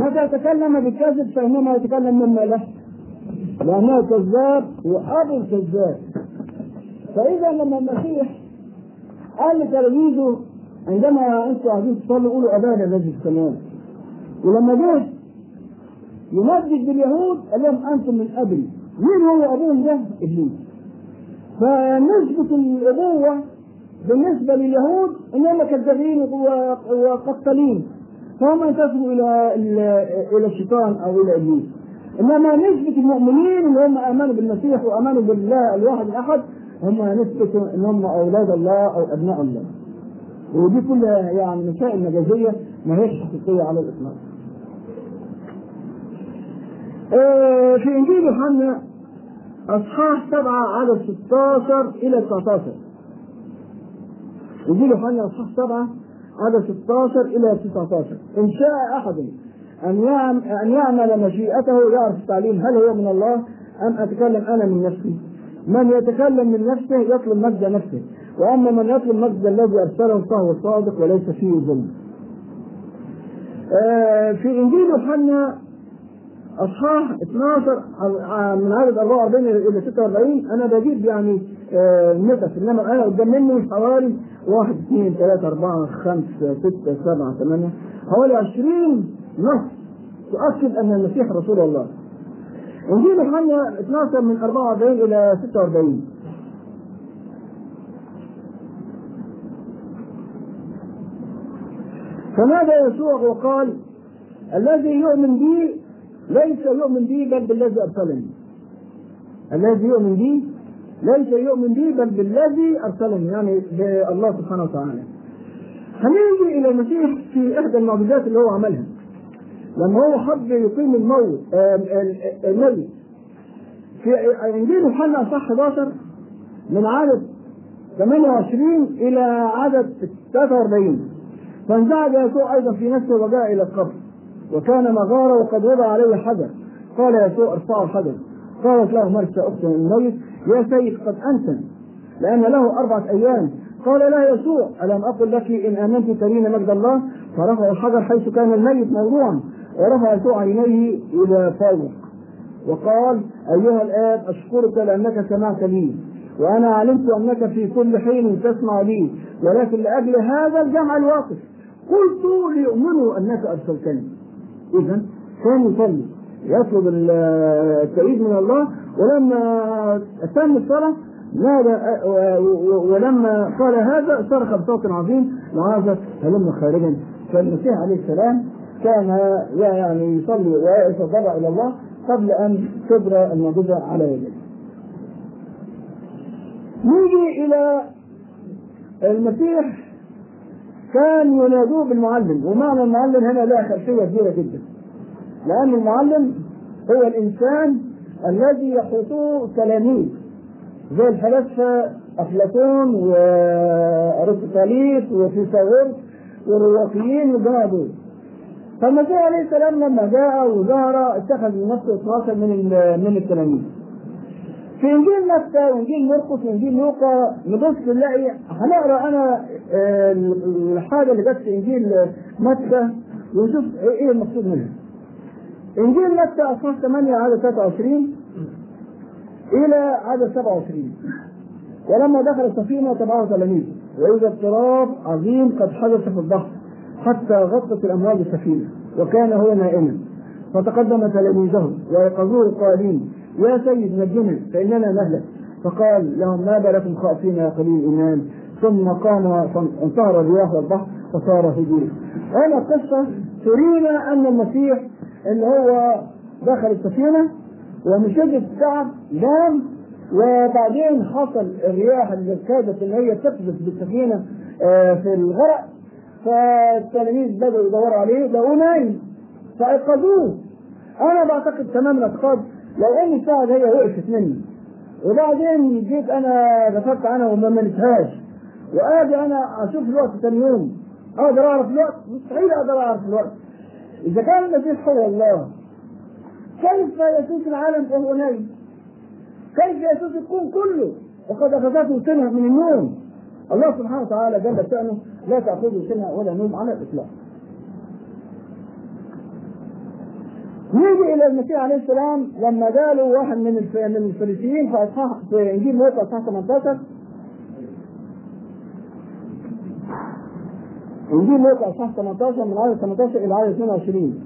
متى تكلم بالكذب فإنما يتكلم مما له لأنه كذاب وأبو الكذاب فإذا لما المسيح قال لتلاميذه عندما أنتم قاعدين تصلوا قولوا أبانا الذي في السماوات ولما جه يمجد باليهود قال لهم أنتم من أبي مين هو أبوهم ده؟ إبليس فنسبة الأبوة بالنسبة لليهود إنهم كذابين وقتالين فهم ينتسبوا إلى إلى الشيطان أو إلى إبليس إنما نسبة المؤمنين اللي هم آمنوا بالمسيح وآمنوا بالله الواحد الأحد هم نسبة إن هم أولاد الله أو أبناء الله ودي كلها يعني مسائل مجازية ما هيش حقيقية على الإطلاق. آه في إنجيل يوحنا أصحاح سبعة عدد 16 إلى 19 إنجيل يوحنا أصحاح سبعة عدد 16 إلى 19 إن شاء أحد أن يعمل, أن يعمل مشيئته يعرف التعليم هل هو من الله أم أتكلم أنا من نفسي من يتكلم من نفسه يطلب مجد نفسه واما من يطلب مجد الذي ارسله فهو صادق وليس فيه ظلم. آه في انجيل يوحنا اصحاح 12 من عدد 44 الى 46 انا بجيب يعني آه نقص انما انا قدام مني حوالي 1 2 3 4 5 6 7 8 حوالي 20 نص تؤكد ان المسيح رسول الله. انجيل يوحنا 12 من 44 الى 46 فنادى يسوع وقال الذي يؤمن بي ليس يؤمن بي بل بالذي ارسلني الذي يؤمن بي ليس يؤمن بي بل بالذي ارسلني يعني بالله سبحانه وتعالى هنيجي الى المسيح في احدى المعجزات اللي هو عملها لما هو حب يقيم الموت الميت في انجيل يوحنا اصحاح 11 من عدد 28 الى عدد 43 فانزعج يسوع ايضا في نفسه وجاء الى القبر وكان مغارة وقد وضع عليه حجر قال يسوع ارفعوا الحجر قالت له مرسى اخت الميت يا سيد قد انتن لان له اربعه ايام قال لا يسوع الم اقل لك ان امنت ترين مجد الله فرفع الحجر حيث كان الميت موضوعا ورفع يسوع عينيه الى فوق وقال ايها الاب اشكرك لانك سمعت لي وانا علمت انك في كل حين تسمع لي ولكن لاجل هذا الجمع الواقف قلت ليؤمنوا انك ارسلتني اذا كان يصلي يطلب التأييد من الله ولما أتم الصلاة نادى ولما قال هذا صرخ بصوت عظيم وهذا هلم خارجا فالمسيح عليه السلام كان يعني يصلي ويتضرع الى الله قبل ان تجرى المعجزه على يديه. نيجي الى المسيح كان ينادوه بالمعلم ومعنى المعلم هنا لها خلفيه كبيره جدا. لان المعلم هو الانسان الذي يخطوه تلاميذ زي الفلاسفه افلاطون وارسطاليس وفيثاغورس والرواقيين والجماعه دول. فالمسيح عليه السلام لما جاء وظهر اتخذ لنفسه 12 من من التلاميذ. في انجيل متى وانجيل مرقس وانجيل لوقا نبص نلاقي هنقرا انا الحاجه اللي جت في انجيل متى ونشوف ايه المقصود منها. انجيل متى اصحاح 8 عدد 23 الى عدد 27 ولما دخل السفينه تبعه تلاميذه واذا اضطراب عظيم قد حدث في البحر حتى غطت الامواج السفينه وكان هو نائما فتقدم تلاميذه ويقظوه قائلين يا سيد نجنا فاننا نهلك فقال لهم ما بالكم خائفين يا قليل الايمان ثم قام انتهر الرياح والبحر فصار هدوء هنا القصه ترينا ان المسيح اللي هو دخل السفينه ومن شده التعب نام وبعدين حصل الرياح اللي كادت ان هي تقذف بالسفينه في الغرق فالتلاميذ بدأوا يدوروا عليه لقوه نايم فأيقظوه أنا بعتقد تمام الاعتقاد لو إن الساعة هي وقفت مني وبعدين جيت أنا دخلت أنا وما ملتهاش وآجي أنا أشوف الوقت ثاني يوم أقدر أعرف الوقت مستحيل أقدر أعرف الوقت إذا كان المسيح هو الله كيف يسوس العالم وهو نايم؟ كيف يسوس الكون كله وقد أخذته سنة من النوم الله سبحانه وتعالى جل شأنه لا تأخذه سنة ولا نوم على الإطلاق. نيجي الى المسيح عليه السلام لما قالوا واحد من الف- من الفريسيين في اصحاح في انجيل لوقا اصحاح 18 انجيل لوقا اصحاح 18 من عدد 18 الى عدد 22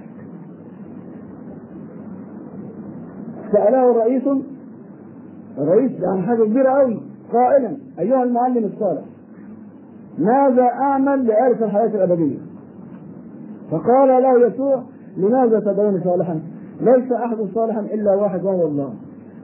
سأله رئيس الرئيس يعني حاجة كبيرة قوي قائلا أيها المعلم الصالح ماذا أعمل لأرث الحياة الأبدية؟ فقال له يسوع لماذا تدعوني صالحا؟ ليس أحد صالحا إلا واحد وهو الله.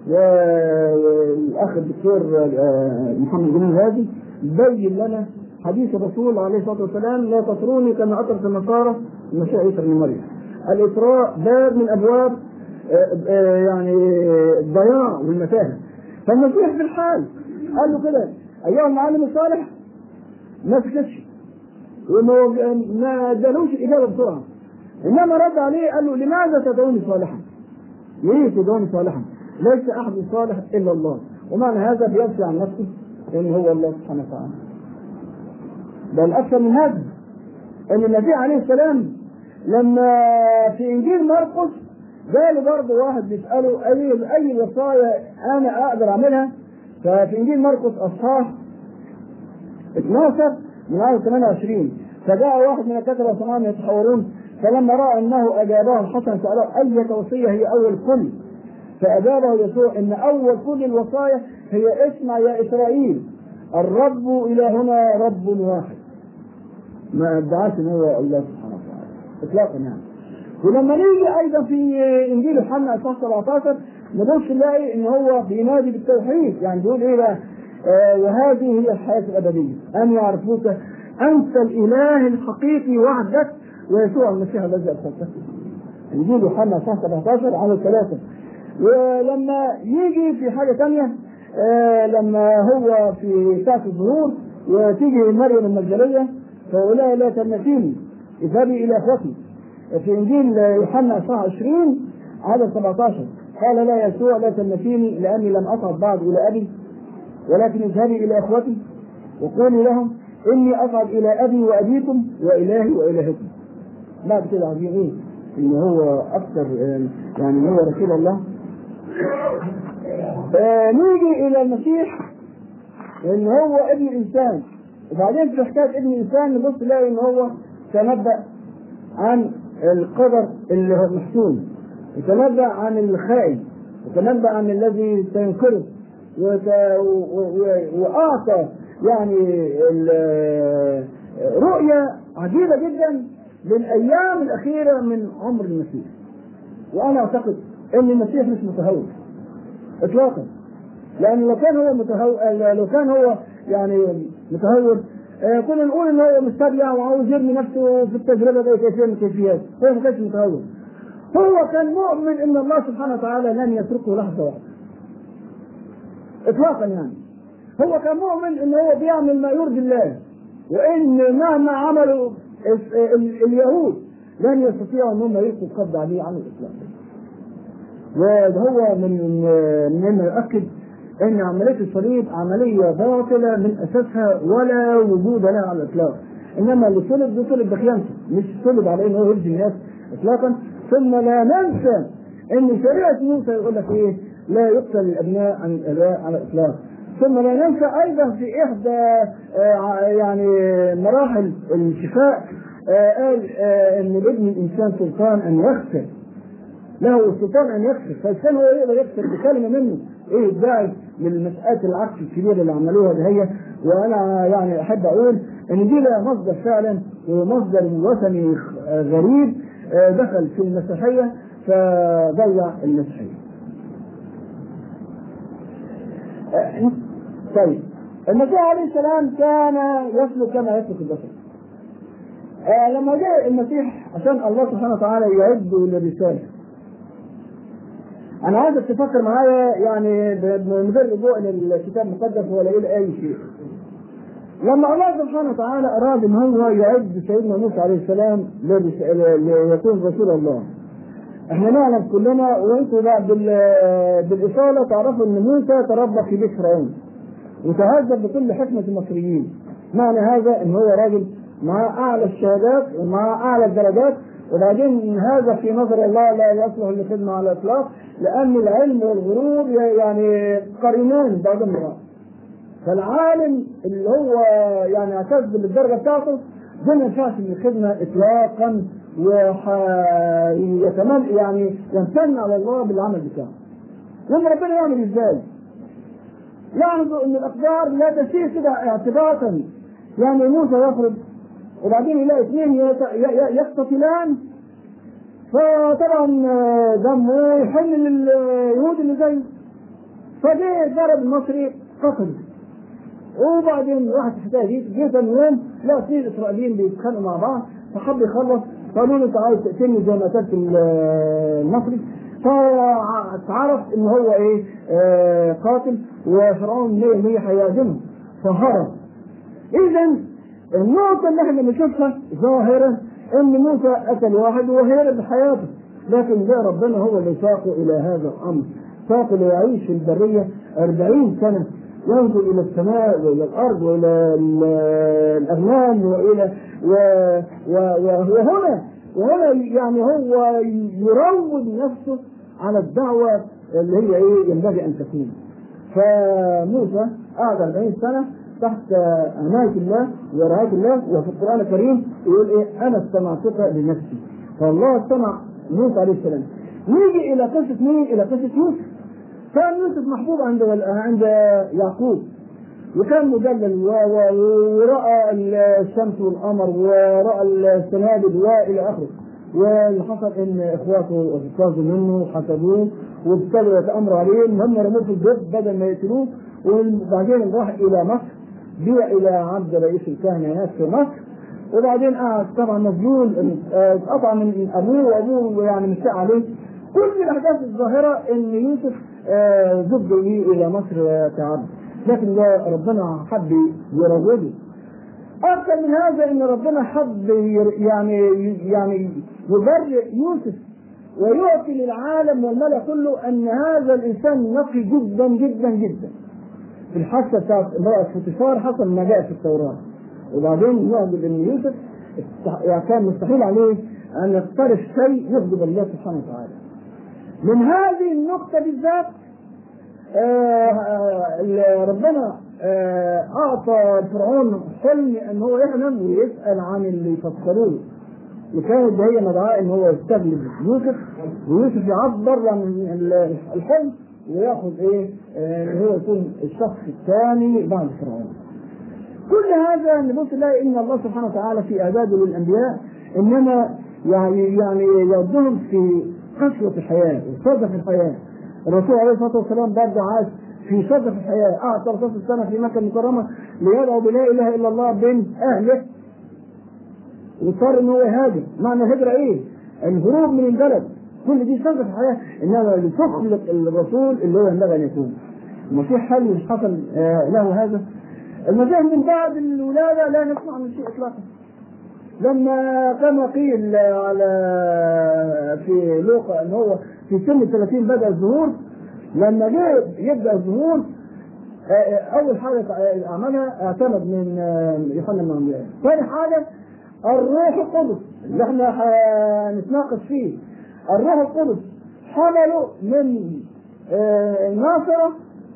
والأخ الدكتور آه، محمد جمال هادي بين لنا حديث الرسول عليه الصلاة والسلام لا تطروني كما أطرت النصارى المسيح عيسى بن مريم. الإطراء باب من أبواب آه، آه، يعني الضياع والمتاهة. فالمسيح في الحال قال له كده أيها المعلم الصالح ما سكتش وما ما ادالوش الاجابه بسرعه انما رد عليه قال له لماذا تدعوني صالحا؟ ليه تدعوني صالحا؟ ليس احد صالح الا الله ومعنى هذا بينفي عن نفسه ان هو الله سبحانه وتعالى. بل اكثر من هذا ان النبي عليه السلام لما في انجيل مرقس جاله برضه واحد بيساله اي اي الوصايا انا اقدر اعملها ففي انجيل مرقس اصحاح 12 من آية 28 فجاء واحد من الكتبة وسمعهم يتحورون فلما رأى أنه أجابه الحسن سأله أية وصية هي أول كل فأجابه يسوع أن أول كل الوصايا هي اسمع يا إسرائيل الرب إلهنا رب واحد ما ادعاش ان هو الله سبحانه وتعالى اطلاقا يعني ولما نيجي ايضا في انجيل يوحنا اصحاح 17 نبص نلاقي ان هو بينادي بالتوحيد يعني بيقول ايه بقى؟ آه وهذه هي الحياه الابديه ان يعرفوك انت الاله الحقيقي وحدك ويسوع المسيح الذي ارسلته. انجيل يوحنا اصحاح 17 عدد ثلاثه ولما يجي في حاجه ثانيه آه لما هو في ساعه الظهور وتيجي مريم المجدليه فأولئك لا تمتيني اذهبي إلى أخوتي في إنجيل يوحنا اصحاح 20 عدد 17 قال لا يسوع لا تمتيني لأني لم أصعد بعد إلى أبي ولكن اذهبي إلى أخوتي وقولي لهم إني أصعد إلى أبي وأبيكم وإلهي وإلهكم بعد كده عايزين إيه؟ إن هو أكثر يعني إن هو رسول الله آه نيجي إلى المسيح إن هو ابن إنسان وبعدين في حكايه ابن الانسان نبص نلاقي ان هو تنبأ عن القدر اللي هو محسوم وتنبأ عن الخائن وتنبأ عن الذي سينقرض وت... و... و... واعطى يعني رؤيه عجيبه جدا للايام الاخيره من عمر المسيح وانا اعتقد ان المسيح مش متهور اطلاقا لان لو كان هو متهور لو كان هو يعني متهور آه كنا نقول ان هو مستبيع وعاوز يرمي نفسه في التجربه زي كيفيه من الكيفيات هو ما كانش متهور هو كان مؤمن ان الله سبحانه وتعالى لن يتركه لحظه واحده اطلاقا يعني هو كان مؤمن ان هو بيعمل ما يرضي الله وان مهما عملوا اليهود لن يستطيعوا ان هم يلقوا القبض عليه عن الاطلاق وهو من مما يؤكد ان عمليه الصليب عمليه باطله من اساسها ولا وجود لها على الاطلاق انما اللي صلب ده صلب بخيانته مش صلب على انه يرضي الناس اطلاقا ثم لا ننسى ان شريعه موسى يقول لك ايه لا يقتل الابناء عن الاباء على الاطلاق ثم لا ننسى ايضا في احدى آه يعني مراحل الشفاء آه قال آه ان لابن الانسان سلطان ان يغفر له السلطان ان يغفر فالانسان هو يقدر يغفر بكلمه منه ايه الداعي للمسألة العكس الكبيرة اللي عملوها اللي هي وانا يعني احب اقول ان دي لها مصدر فعلا ومصدر وثني غريب دخل في المسيحية فضيع المسيحية. طيب المسيح عليه السلام كان يسلك كما يسلك البشر. لما جاء المسيح عشان الله سبحانه وتعالى يعده للرسالة انا عايزك تفكر معايا يعني من غير رجوع للكتاب المقدس ولا الى اي شيء. لما الله سبحانه وتعالى اراد ان هو يعد سيدنا موسى عليه السلام ليكون رسول الله. احنا نعلم كلنا وانتم بقى بالاصاله تعرفوا ان موسى تربى في بيت فرعون. وتهذب بكل حكمه المصريين. معنى هذا ان هو راجل مع اعلى الشهادات ومع اعلى الدرجات وبعدين هذا في نظر الله لا يصلح للخدمة على الإطلاق لأن العلم والغرور يعني قرينان بعضهم البعض فالعالم اللي هو يعني اعتز بالدرجة بتاعته ده ما ينفعش من الخدمة إطلاقا ويتمنى يعني يمتن على الله بالعمل بتاعه لما ربنا يعمل ازاي؟ لاحظوا ان الاقدار لا تسير كده اعتباطا يعني موسى يخرج وبعدين يلاقي اثنين يقتتلان فطبعا دمه يحن لليهود اللي زيه فجه ضرب المصري قتل وبعدين راحت الحكايه دي جه ثاني يوم لا اثنين اسرائيليين بيتخانقوا مع بعض فحب يخلص قالوا له انت عايز تقتلني زي ما قتلت المصري فتعرف ان هو ايه آه قاتل وفرعون 100% هيعدمه فهرب اذا النقطة اللي احنا بنشوفها ظاهرة ان موسى قتل واحد وهرب بحياته لكن ده ربنا هو اللي ساقه الى هذا الامر ساقه ليعيش في البرية 40 سنة ينظر الى السماء والى الارض والى الاغنام والى و و وهنا وهنا يعني هو يروض نفسه على الدعوة اللي هي ايه ينبغي ان تكون فموسى قعد 40 سنة تحت عناية الله ورعاية الله وفي القرآن الكريم يقول ايه انا استمعتك لنفسي فالله استمع موسى عليه السلام نيجي الى قصة مين؟ الى قصة يوسف كان يوسف محبوب عند عند يعقوب وكان مدلل ورأى الشمس والقمر ورأى السنابل والى اخره واللي حصل ان اخواته اغتاظوا منه وحسبوه وابتدوا يتامروا عليه ان هم رموه في الجب بدل ما يقتلوه وبعدين راح الى مصر بيع الى عبد رئيس الكهنه هناك في مصر وبعدين قعد طبعا مذلول اتقطع من ابوه وابوه يعني مشتاق عليه كل الاحداث الظاهره ان يوسف زج لي الى مصر كعبد لكن ده ربنا حب يروضه اكثر من هذا ان ربنا حب يعني يعني يبرئ يوسف ويعطي للعالم والملأ كله ان هذا الانسان نقي جدا جدا جدا في الحادثه بتاعت امراه فوتيفار حصل ما جاء في التوراه وبعدين يعجب ان يوسف يعني كان مستحيل عليه ان يقترف شيء يغضب الله سبحانه وتعالى من هذه النقطة بالذات آه ربنا آه أعطى فرعون حلم أن هو يحلم ويسأل عن اللي يفسروه وكانت هي مدعاة أن هو يستغلب يوسف ويوسف يعبر عن الحلم وياخذ ايه آه هو يكون الشخص الثاني بعد فرعون كل هذا نبص نلاقي ان الله سبحانه وتعالى في اعداده للانبياء انما يعني يعني يودهم في قسوة الحياة وصدف الحياة الرسول عليه الصلاة والسلام برضه عاش في صدف الحياة قعد 13 سنة في مكة المكرمة ليدعو بلا إله إلا الله بين أهله واضطر إن هو يهاجر معنى الهجرة إيه؟ الهروب من البلد كل دي صدف الحياة إنما لتخلق الرسول اللي هو ينبغي أن يكون المسيح هل مش حصل له هذا؟ المسيح من بعد الولادة لا نسمع من شيء إطلاقا لما كما قيل على في لوقا ان هو في سن 30 بدا الظهور لما جه يبدا الظهور اول حاجه عملها اعتمد من يوحنا المعمدان ثاني حاجه الروح القدس اللي احنا هنتناقش فيه الروح القدس حمله من الناصره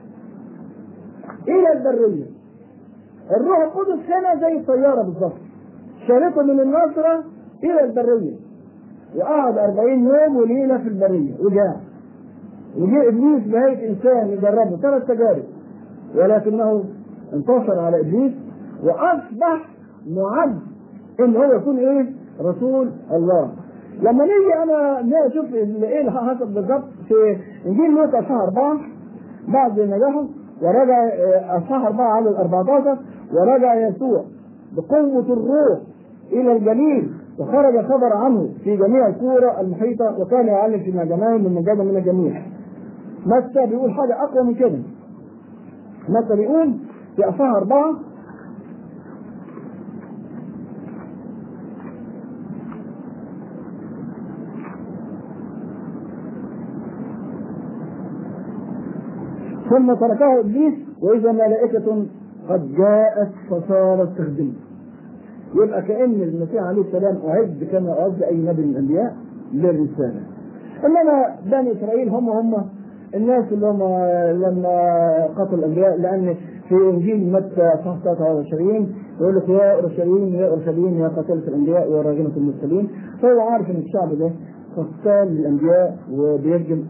الى البريه الروح القدس هنا زي الطياره بالظبط شالته من الناصرة إلى البرية وقعد أربعين يوم وليلة في البرية وجاء وجاء إبليس بهيئة إنسان يجربه ثلاث تجارب ولكنه انتصر على إبليس وأصبح معد إن هو يكون إيه؟ رسول الله لما نيجي أنا نشوف إيه اللي حصل بالظبط في إنجيل لوقا أصحاح أربعة بعد نجاحه ورجع أصحاح أربعة على ال 14 ورجع يسوع بقوة الروح إلى الجليل وخرج خبر عنه في جميع القرى المحيطة وكان يعلم في مجامعهم من مجانا من الجميع. متى بيقول حاجة أقوى من كده. متى بيقول في أصحاح أربعة ثم تركه إبليس وإذا ملائكة قد جاءت فصارت تخدمه. يبقى كأن المسيح عليه السلام أعد كما أعد أي نبي من الأنبياء للرسالة إنما بني إسرائيل هم هم الناس اللي هم لما قتلوا الأنبياء لأن في إنجيل متى صح 23 يقول لك يا أورشليم يا أورشليم يا قتلة الأنبياء يا راجمة المرسلين فهو عارف إن الشعب ده قتال للأنبياء وبيرجم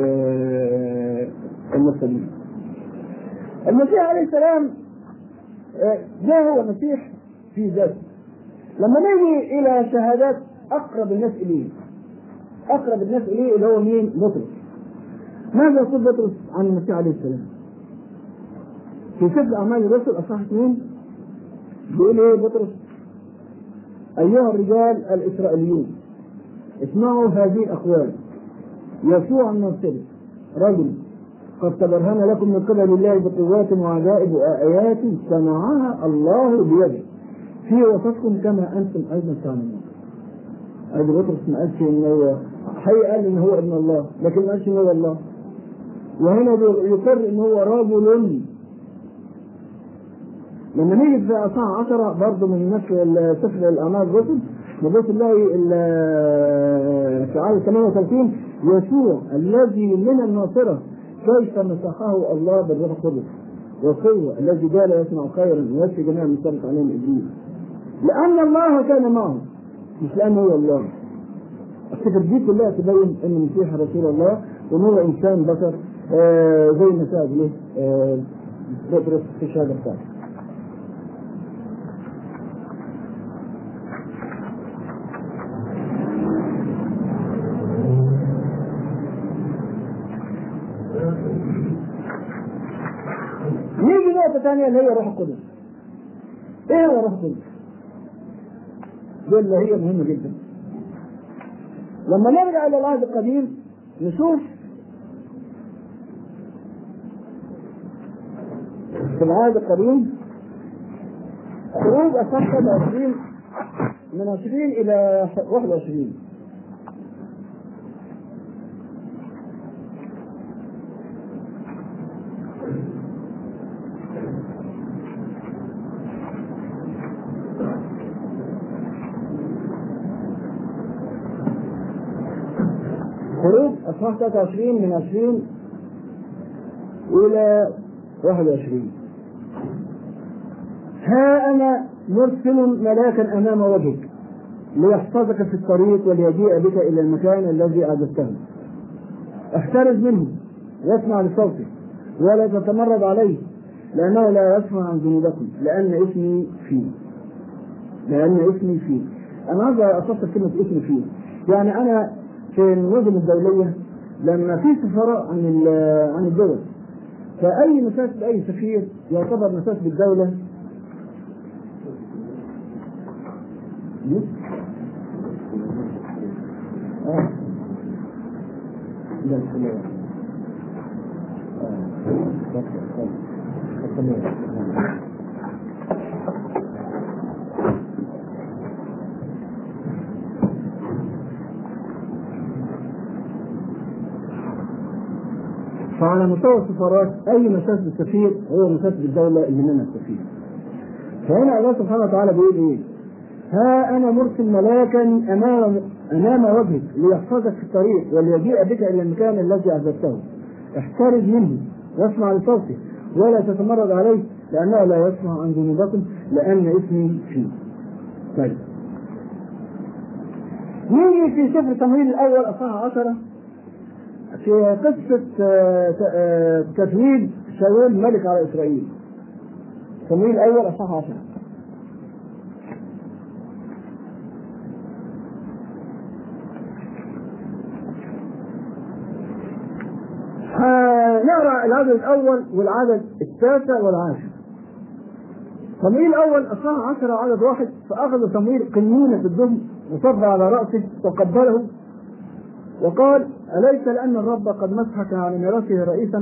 المرسلين المسيح عليه السلام ده هو المسيح في ذاته لما نيجي الى شهادات اقرب الناس اليه اقرب الناس اليه اللي هو مين؟ بطرس ماذا يقول بطرس عن المسيح عليه السلام؟ في سفر اعمال الرسل اصحاح اثنين بيقول ايه بطرس؟ ايها الرجال الاسرائيليون اسمعوا هذه الاقوال يسوع الناصري رجل قد تبرهن لكم من قبل الله بقوات وعجائب وآيات صنعها الله بيده في وسطكم كما انتم ايضا تعلمون. ادي بطرس ما قالش ان هو حي قال ان هو ابن الله لكن ما قالش ان هو الله. وهنا يقر ان هو رجل لما نيجي في اصحاح 10 برضه من نفس سفر الاعمال الرسل نبص نلاقي في آية 38 يسوع الذي من الناصرة كيف مسحه الله بالروح القدس وقوة الذي قال يسمع خيرا ويشفي جميع من سبق عليهم ابليس لأن الله كان معه مش لأنه هو الله الصفة دي كلها تبين أن المسيح رسول الله وأن هو إنسان بشر آه زي ما سأل له آه بطرس في الشهادة بتاعته نيجي نقطة ثانية اللي هي روح القدس. إيه هو روح القدس؟ دي اللي هي مهمة جدا. لما نرجع إلى العهد القديم نشوف في العهد القديم خروج أصح 20 من 20 إلى 21 خروج اصحاح 23 من 20 الى 21 ها انا مرسل ملاكا امام وجهك ليحفظك في الطريق وليجيء بك الى المكان الذي اعددته احترز منه واسمع لصوته ولا تتمرد عليه لانه لا يسمع عن ذنوبكم لان اسمي فيه لان اسمي فيه انا عايز افسر كلمه اسمي فيه يعني انا في النظم الدولية لما في سفراء عن عن الدول فأي مساس لأي سفير يعتبر مساس بالدولة آه. لا لا آه. فعلى مستوى السفارات اي مساس بالسفير هو مساس بالدوله اللي منها السفير. فهنا الله سبحانه وتعالى بيقول ايه؟ ها انا مرسل ملاكا امام امام وجهك ليحفظك في الطريق وليجيء بك الى المكان الذي اعددته. احترز منه واسمع لصوته ولا تتمرد عليه لانه لا يسمع عن ذنوبكم لان اسمي فيه. طيب. نيجي في سفر تمويل الاول اصحاح 10 في قصة تتويج شاول ملك على إسرائيل تمويل الأول أصحاح 10 نقرا العدد الأول والعدد التاسع والعاشر تمويل الأول أصحاح 10 عدد واحد فأخذ تمويل قنينة الدهن وصب على رأسه وقبله وقال أليس لأن الرب قد مسحك على ميراثه رئيسا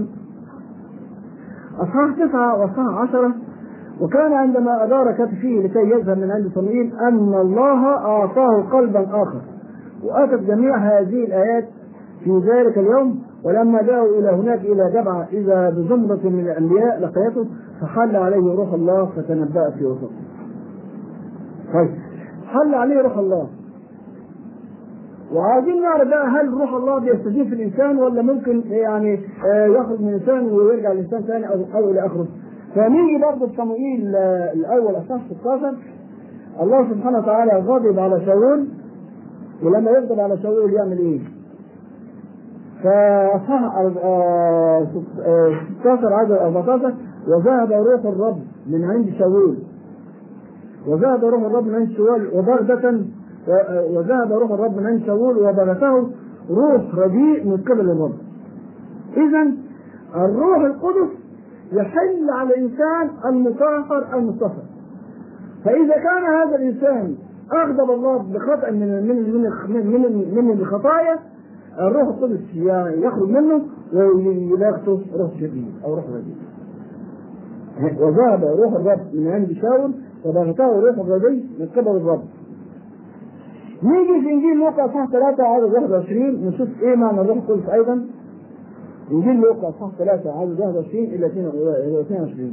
أصحاح تسعة وأصحاح عشرة وكان عندما أدار كتفه لكي يذهب من عند صموئيل أن الله أعطاه قلبا آخر وأتت جميع هذه الآيات في ذلك اليوم ولما جاءوا إلى هناك إلى جبعة إذا بزمرة من الأنبياء لقيته فحل عليه روح الله فتنبأ في وسطه طيب حل عليه روح الله وعايزين نعرف بقى هل روح الله بيستجيب في الانسان ولا ممكن يعني آه، يخرج من الانسان ويرجع الانسان ثاني او او الى اخره. فنيجي برضه في صموئيل آه، الاول اصحاح 16 الله سبحانه وتعالى غضب على شاول ولما يغضب على شاول يعمل ايه؟ فاصحاح آه، 16 عدد 14 وذهب روح الرب من عند شاول وذهب روح الرب من عند شاول وبغتة وذهب روح الرب من عند شاول وبغته روح رديء من قبل الرب. إذا الروح القدس يحل على الإنسان المطهر المصطفى. فإذا كان هذا الإنسان أغضب الله بخطأ من من من من من, من الخطايا الروح القدس يخرج منه ويلاقته روح شرير أو روح رديء. وذهب روح الرب من عند شاول وبغته روح الرديء من قبل الرب. نيجي في انجيل لوقا اصحاح 3 عدد 21 نشوف ايه معنى الروح القدس ايضا انجيل لوقا اصحاح 3 عدد 21 الى 22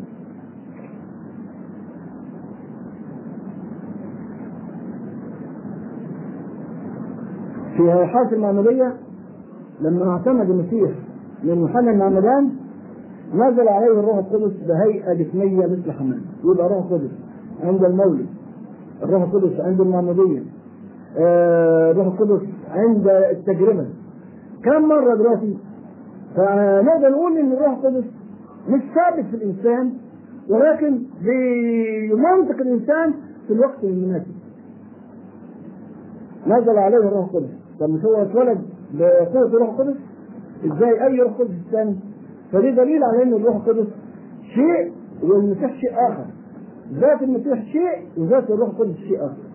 في حالة المعمودية لما اعتمد المسيح من يوحنا المعمدان نزل عليه الروح القدس بهيئة جسمية مثل حمام يبقى روح القدس عند المولد الروح القدس عند المعمودية الروح القدس عند التجربة كم مرة دلوقتي فنقدر نقول ان الروح القدس مش ثابت في الانسان ولكن بمنطق الانسان في الوقت المناسب نزل عليه الروح القدس طب مش هو اتولد بقوة الروح القدس ازاي اي روح قدس الثاني فدي دليل على ان الروح القدس شيء والمسيح شيء اخر ذات المسيح شيء وذات الروح القدس شيء اخر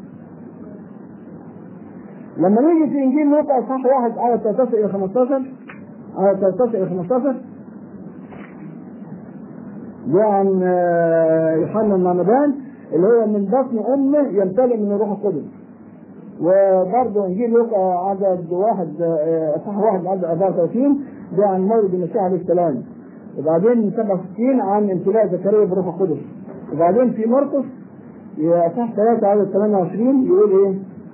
لما نيجي في انجيل لوقا اصحاح واحد آية 13 إلى 15 آية 13 إلى 15 ده عن يوحنا المعمدان اللي هو من بطن أمه يمتلئ من الروح القدس وبرضه انجيل لوقا عدد واحد اصحاح واحد عدد 34 ده عن مولد المسيح عليه السلام وبعدين 67 عن امتلاء زكريا بالروح القدس وبعدين في مرقس اصحاح 3 عدد 28 يقول ايه؟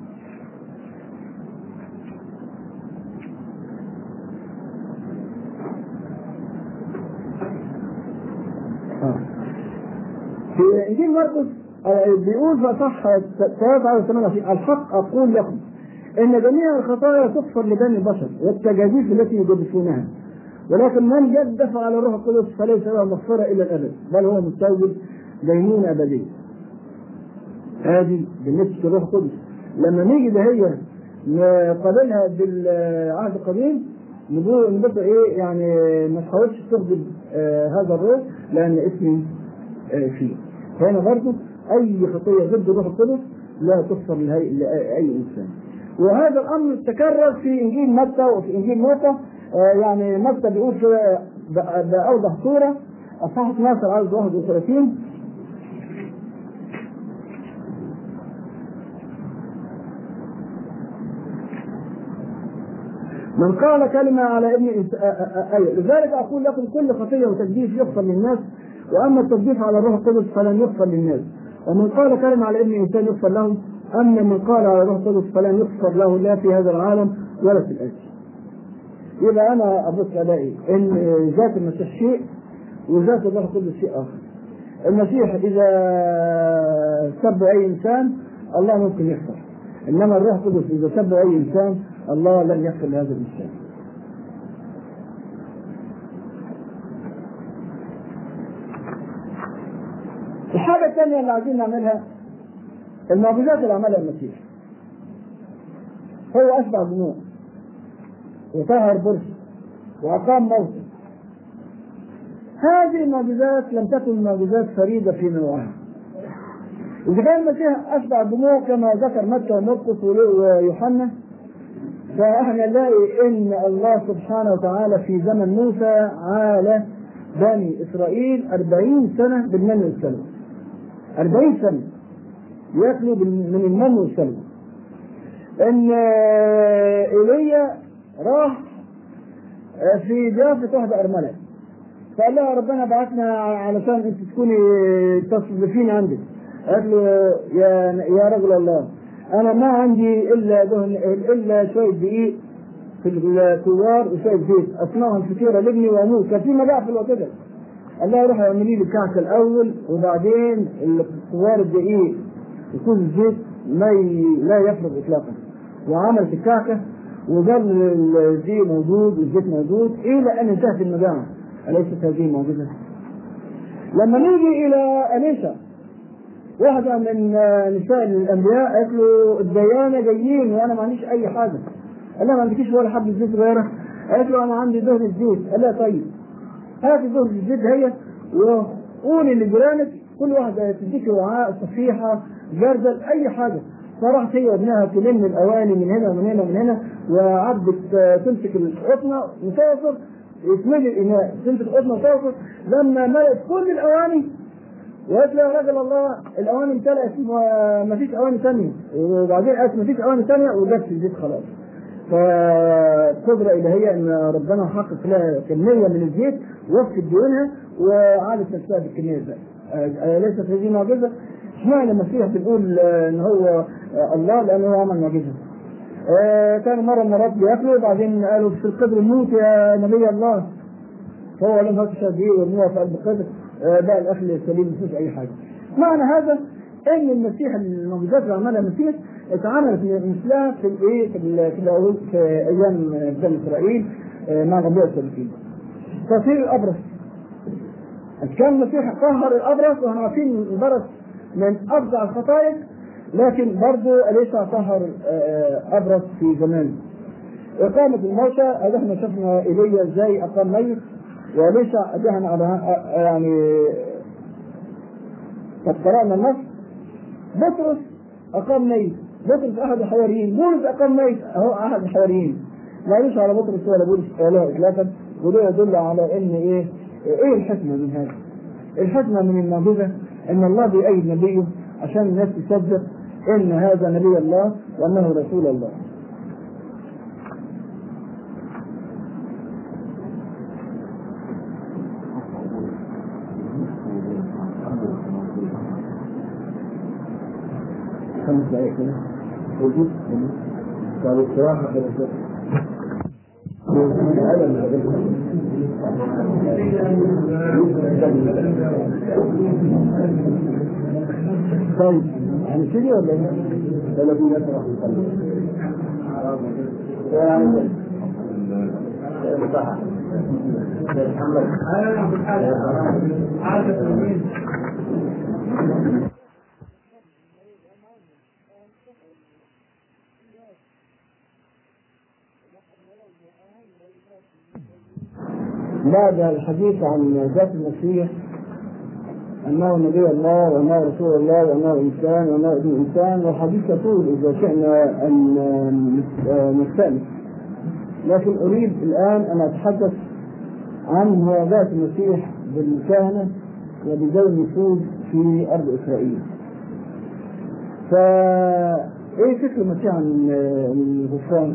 في انجيل مرقس بيقول في اصح 3 على 28 الحق اقول لكم ان جميع الخطايا تغفر لبني البشر والتجاذيف التي يجدفونها ولكن من جدف على الروح القدس فليس له مغفره الى الابد بل هو مستوجب دينونه ابديه. هذه بالنسبه للروح القدس لما نيجي ده هي نقابلها بالعهد القديم نقول نبقى ايه يعني ما تحاولش تخدم آه هذا الروح لان اسمي آه فيه. فهنا برضه اي خطيه ضد الروح القدس لا تغفر لاي انسان. وهذا الامر تكرر في انجيل متى وفي انجيل موسى آه يعني متى بيقول كده باوضح صوره اصحاح 12 عدد 31 من قال كلمة على ابن أيوة لذلك أقول لكم كل خطية وتجديف يغفر للناس وأما التجديف على الروح القدس فلن يغفر للناس ومن قال كلمة على ابن إنسان يغفر له أما من قال على الروح القدس فلن يغفر له لا في هذا العالم ولا في الآتي يبقى أنا أبص ألاقي إن ذات المسيح شيء وذات الروح القدس شيء آخر المسيح إذا سب أي إنسان الله ممكن يغفر إنما الروح القدس إذا سب أي إنسان الله لن يغفر لهذا الإنسان الحاجة الثانية اللي عايزين نعملها المعجزات اللي عملها المسيح هو أشبع دموع وطهر برش وأقام موتى هذه المعجزات لم تكن معجزات فريدة في نوعها إذا كان المسيح أشبع دموع كما ذكر متى ومرقس ويوحنا فاحنا نلاقي ان الله سبحانه وتعالى في زمن موسى عال بني اسرائيل أربعين سنة بالمن والسلوى أربعين سنة ياكلوا من المن والسلوى ان ايليا راح في ضيافة واحدة أرملة فقال لها ربنا بعتنا علشان انت تكوني تصرفين عندك قال له يا يا رجل الله انا ما عندي الا دهن الا شويه دقيق في الكوار وشويه زيت اصنعهم فطيره لابني واموت كان في مجاعه في الوقت ده قال لها روحي اعملي لي الكعكه الاول وبعدين الكوار الدقيق يكون الزيت ما ي... لا يفرغ اطلاقا وعملت الكعكه وظل الزيت موجود والزيت موجود الى ان انتهت المجاعه اليست هذه معجزه؟ لما نيجي الى اليشا واحدة من نساء الأنبياء قالت له الديانة جايين وأنا ما عنديش أي حاجة. قال لها ما عندكيش ولا حبة زيت صغيرة؟ قالت له أنا عندي دهن الزيت. قال لها طيب هاتي دهن الزيت هي وقولي لجيرانك كل واحدة تديك وعاء صفيحة جردل أي حاجة. فراحت هي وابنها تلم الأواني من هنا ومن هنا ومن هنا وعبت تمسك القطنة وتوصل يتملي الإناء تمسك القطنة وتوصل لما ملأت كل الأواني وقالت له يا رجل الله الاواني امتلأت ما فيش اواني ثانيه وبعدين قالت ما فيش اواني ثانيه وجت الزيت خلاص فقدرة إلهية إن ربنا حقق لها كمية من الزيت وفت ديونها وعادت نفسها بالكمية دي. ليست هذه معجزة؟ اشمعنى المسيح بنقول إن هو الله لأنه هو عمل معجزة. كانوا مرة من المرات بياكلوا وبعدين قالوا في القدر نموت يا نبي الله. فهو لم يكن دي ويرموها في قلب القدر بقى الاكل السليم ما فيش اي حاجه. معنى هذا ان المسيح المعجزات اللي عملها المسيح اتعملت مثلها في الايه في ال في, الأول في ايام بني اسرائيل مع جميع السلفين. تطهير الابرص. كان المسيح طهر الابرص واحنا عارفين البرص من افظع الخطايا لكن برضه ليس طهر ابرص في زمانه. إقامة الموتى هذا احنا شفنا ايليا ازاي أقام ميت وليس دهن على يعني قد قرأنا النص بطرس أقام ميت بطرس أحد الحواريين بولس أقام ميت أهو أحد الحواريين لا يوسع على بطرس ولا بولس ولا إطلاقا وده يدل على إن إيه إيه الحكمة من هذا؟ الحكمة من المعجزة إن الله بيأيد نبيه عشان الناس تصدق إن هذا نبي الله وأنه رسول الله خمس دقائق كده وجود طب الصراحة كده طيب هنبتدي ولا ايه؟ ولا في ناس راح صح محمد بعد الحديث عن ذات المسيح انه نبي الله وانه رسول الله وانه انسان وانه ابن انسان والحديث يطول اذا شئنا ان نستانف لكن اريد الان ان اتحدث عن ذات المسيح بالكهنه وبذوي النفوذ في ارض اسرائيل. فايه فكر المسيح عن الغفران؟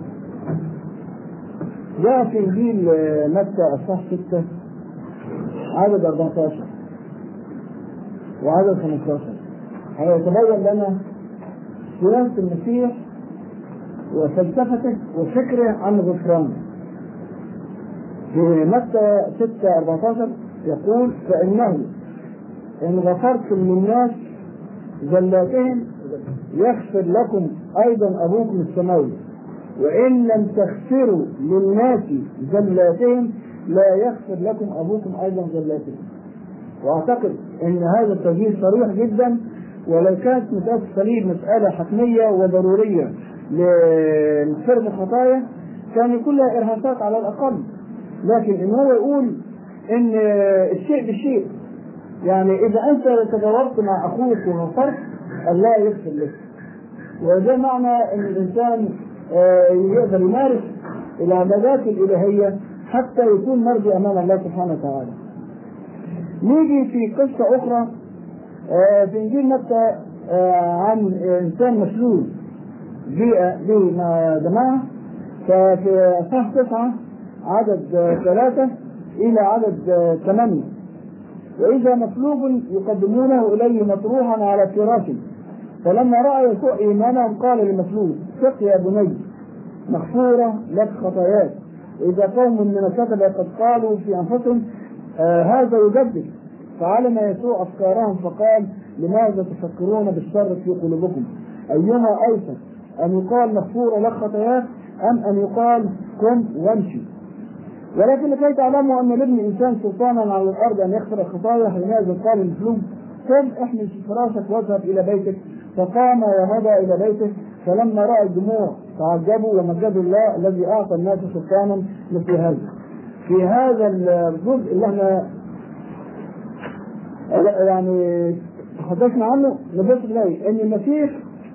جاء في انجيل متى اصحاح 6 عدد 14 وعدد 15 هيتبين لنا سياسة المسيح وفلسفته وفكره عن الغفران في متى 6 14 يقول فإنه إن غفرتم للناس زلاتهم يغفر لكم أيضا أبوكم السماوي وإن لم تغفروا للناس زلاتهم لا يغفر لكم أبوكم أيضا زلاتهم وأعتقد أن هذا التوجيه صريح جدا ولو كانت مسألة الصليب مسألة حتمية وضرورية لفرض الخطايا كان يكون لها إرهاصات على الأقل لكن إن هو يقول إن الشيء بالشيء يعني إذا أنت تجاوبت مع أخوك وغفرت الله يغفر لك وده معنى إن الإنسان يقدر يمارس العبادات الإلهية حتى يكون مرضي أمام الله سبحانه وتعالى. نيجي في قصة أخرى في إنجيل متى عن إنسان مسلول جيء به مع جماعة ففي أصحاح تسعة عدد ثلاثة إلى عدد ثمانية وإذا مطلوب يقدمونه إليه مطروحا على فراشه فلما رأى يسوع إيمانهم قال للمطلوب ثق يا بني مغفورة لك خطاياك وإذا قوم من الكتبة قد قالوا في أنفسهم آه هذا يجدد فعلم يسوع أفكارهم فقال لماذا تفكرون بالشر في قلوبكم أيها أيسر أن يقال مغفورة لك خطاياك أم أن يقال قم وامشي ولكن لكي تعلموا أن لابن الإنسان سلطانا على الأرض أن يغفر الخطايا حينئذ قال المسلوب قم احمل فراشك واذهب إلى بيتك فقام ومضى إلى بيته فلما رأى الجموع تعجبوا ومجدوا الله الذي أعطى الناس سلطانا مثل هذا في هذا الجزء اللي احنا يعني تحدثنا عنه نبص نلاقي ان المسيح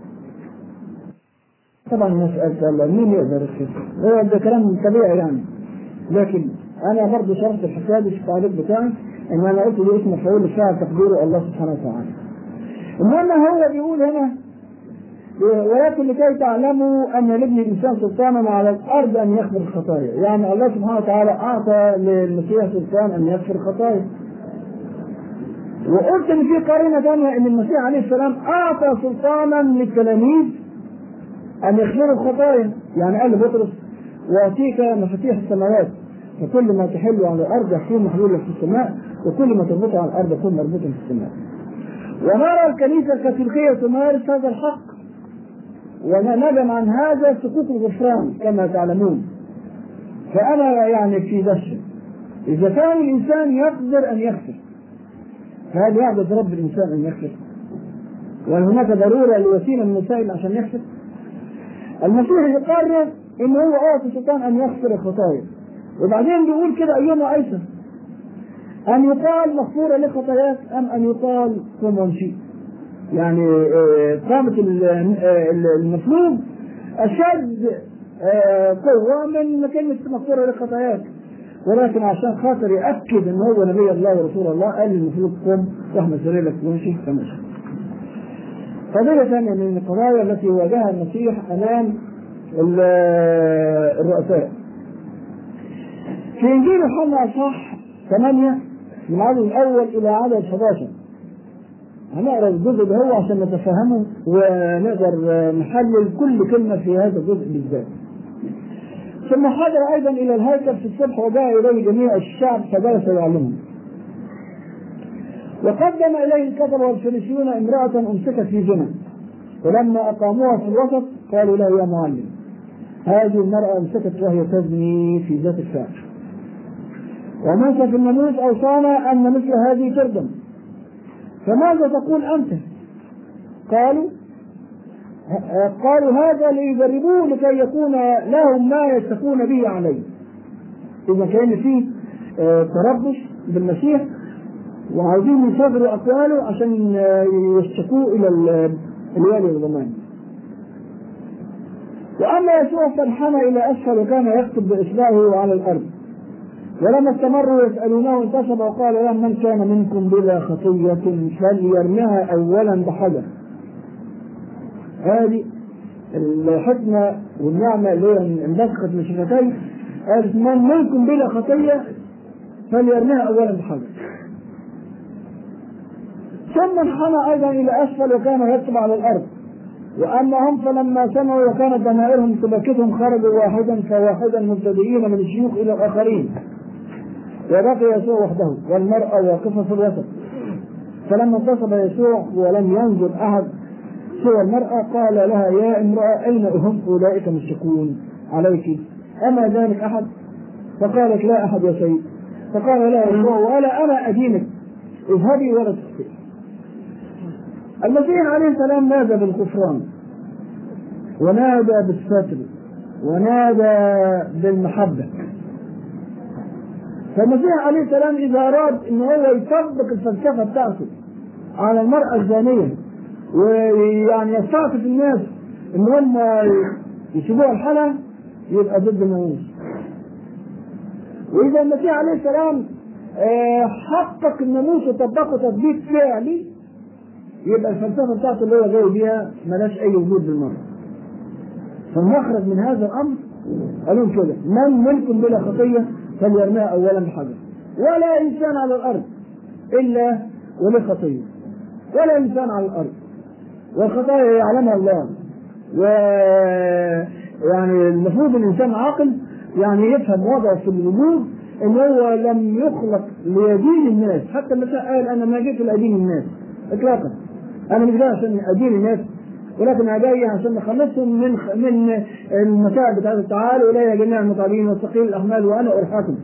طبعا نسأل سؤال مين يقدر هو ده كلام طبيعي يعني لكن انا برضه شرحت الحكايه دي في التعليق بتاعي ان انا قلت لي اسم مفعول الشاعر تقديره الله سبحانه وتعالى. المهم هو بيقول هنا ولكن لكي تعلموا ان لابن الانسان سلطانا على الارض ان يغفر الخطايا، يعني الله سبحانه وتعالى اعطى للمسيح سلطان ان يغفر الخطايا. وقلت ان في قرينه ثانيه ان المسيح عليه السلام اعطى سلطانا للتلاميذ ان يغفروا الخطايا، يعني قال لبطرس واتيك مفاتيح السماوات فكل ما تحل على الارض يكون محلولا في السماء وكل ما تربطه على الارض يكون مربوطا في السماء. ونرى الكنيسه الكاثوليكيه تمارس هذا الحق ونندم عن هذا سقوط الغفران كما تعلمون. فانا يعني في دهشه اذا كان الانسان يقدر ان يغفر فهل يعبد رب الانسان ان يغفر؟ وهل هناك ضروره لوسيله من الوسائل عشان يغفر؟ المسيح يقرر ان هو اعطي سلطان ان يغفر الخطايا وبعدين بيقول كده ايهما ايسر ان يقال مغفوره لخطاياك ام ان يقال قم وامشي يعني قامة المطلوب اشد قوة من كلمة مغفورة لخطاياك ولكن عشان خاطر يأكد ان هو نبي الله ورسول الله قال المفروض قم واحمد سريرك وامشي فمشي. قضية ثانية من القضايا التي واجهها المسيح أمام الرؤساء في انجيل يوحنا اصحاح 8 من العدد الاول الى عدد 11 هنقرا الجزء ده هو عشان نتفهمه ونقدر نحلل كل كلمه في هذا الجزء بالذات. ثم حضر ايضا الى الهيكل في الصبح وجاء اليه جميع الشعب فجلس يعلمهم. وقدم اليه الكتبه والفريسيون امراه امسكت في زنا ولما اقاموها في الوسط قالوا له يا معلم هذه المرأة امسكت وهي تزني في ذات الفعل وموسى في الناموس أوصانا أن مثل هذه تردم فماذا تقول أنت؟ قالوا قالوا هذا ليجربوه لكي يكون لهم ما يتقون به عليه إذا كان فيه تربص بالمسيح وعايزين يصدروا أقواله عشان يشتكوه إلى الوالي الضمان واما يسوع فانحنى الى اسفل وكان يكتب باصبعه على الارض ولما استمروا يسالونه انتصب وقال لهم من كان منكم بلا خطيه فليرمها اولا بحجر هذه الحكمه والنعمه اللي هي انبثقت من شفتيه قالت من منكم بلا خطيه فليرمها اولا بحجر ثم انحنى ايضا الى اسفل وكان يكتب على الارض واما هم فلما سمعوا وكانت ضمائرهم تبكتهم خرجوا واحدا فواحدا مبتدئين من الشيوخ الى الاخرين وبقي يسوع وحده والمراه واقفه في الوسط فلما انتصب يسوع ولم ينظر احد سوى المراه قال لها يا امراه اين هم اولئك مشركون عليك اما ذلك احد فقالت لا احد يا سيد فقال لها يسوع ولا انا ادينك اذهبي ولا تخطئي المسيح عليه السلام نادى بالغفران ونادى بالستر ونادى بالمحبة فالمسيح عليه السلام إذا أراد أن هو يطبق الفلسفة بتاعته على المرأة الزانية ويعني يستعطف الناس ان هم يسيبوها الحالة يبقى ضد الناموس واذا المسيح عليه السلام حقق الناموس وطبقه تطبيق فعلي يبقى الفلسفه بتاعته اللي هو جاي بيها ملاش اي وجود للمرأة فالمخرج من هذا الامر قالوا كده من منكم بلا خطيه فليرميها اولا بحجر ولا انسان على الارض الا وله خطيه ولا انسان على الارض والخطايا يعلمها الله و يعني المفروض الانسان عاقل يعني يفهم وضعه في الوجود ان هو لم يخلق ليدين الناس حتى المسيح قال انا ما جئت لادين الناس اطلاقا انا مش جاي عشان ادين الناس ولكن انا جاي عشان نخلصهم من من المتاعب بتاعت تعالوا الي جميع المتعبين والثقيل الاحمال وانا ارحاكم.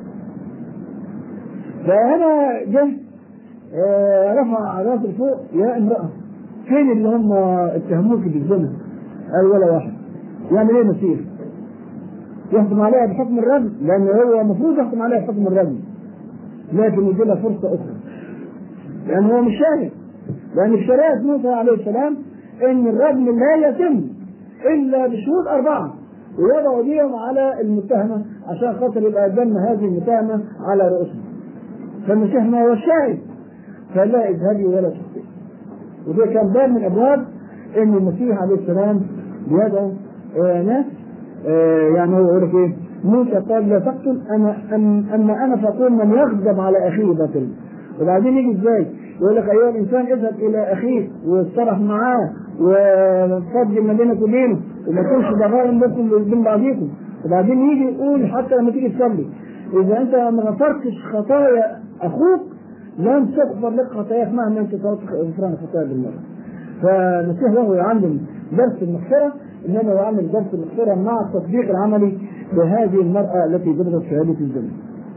فهنا جه آه، رفع راسه فوق يا امراه فين اللي هم اتهموك بالزنا؟ قال ولا واحد. يعمل ايه المسيح؟ يحكم عليها بحكم الرجم لان هو المفروض يحكم عليها بحكم الرجم لكن يجي لها فرصه اخرى لان هو مش شاهد لان في شريعه موسى عليه السلام ان الرجم لا يتم الا بشهود اربعه ويضعوا بيهم على المتهمه عشان خاطر يبقى دم هذه المتهمه على رؤوسهم فالمسيح ما هو الشاهد فقال لها اذهبي ولا تخطئي وده كان باب من ابواب ان المسيح عليه السلام بيدعو آه ناس آه يعني هو يقول لك ايه؟ موسى قال لا تقتل انا أم اما انا فاقول من يغضب على اخيه باطل وبعدين يجي ازاي؟ يقول لك ايها الانسان اذهب الى اخيك واتصرف معاه وفضل ما بينك وبينه وما تكونش ضغائن بينكم وبين بعضيكم وبعدين يجي يقول حتى لما تيجي تصلي اذا انت ما غفرتش خطايا اخوك لن تغفر لك خطاياك مهما انت طلبت غفران الخطايا بالمره. فالمسيح له يعلم درس المغفره انما يعلم درس المغفره مع التطبيق العملي لهذه المراه التي ضربت شهاده الزنا.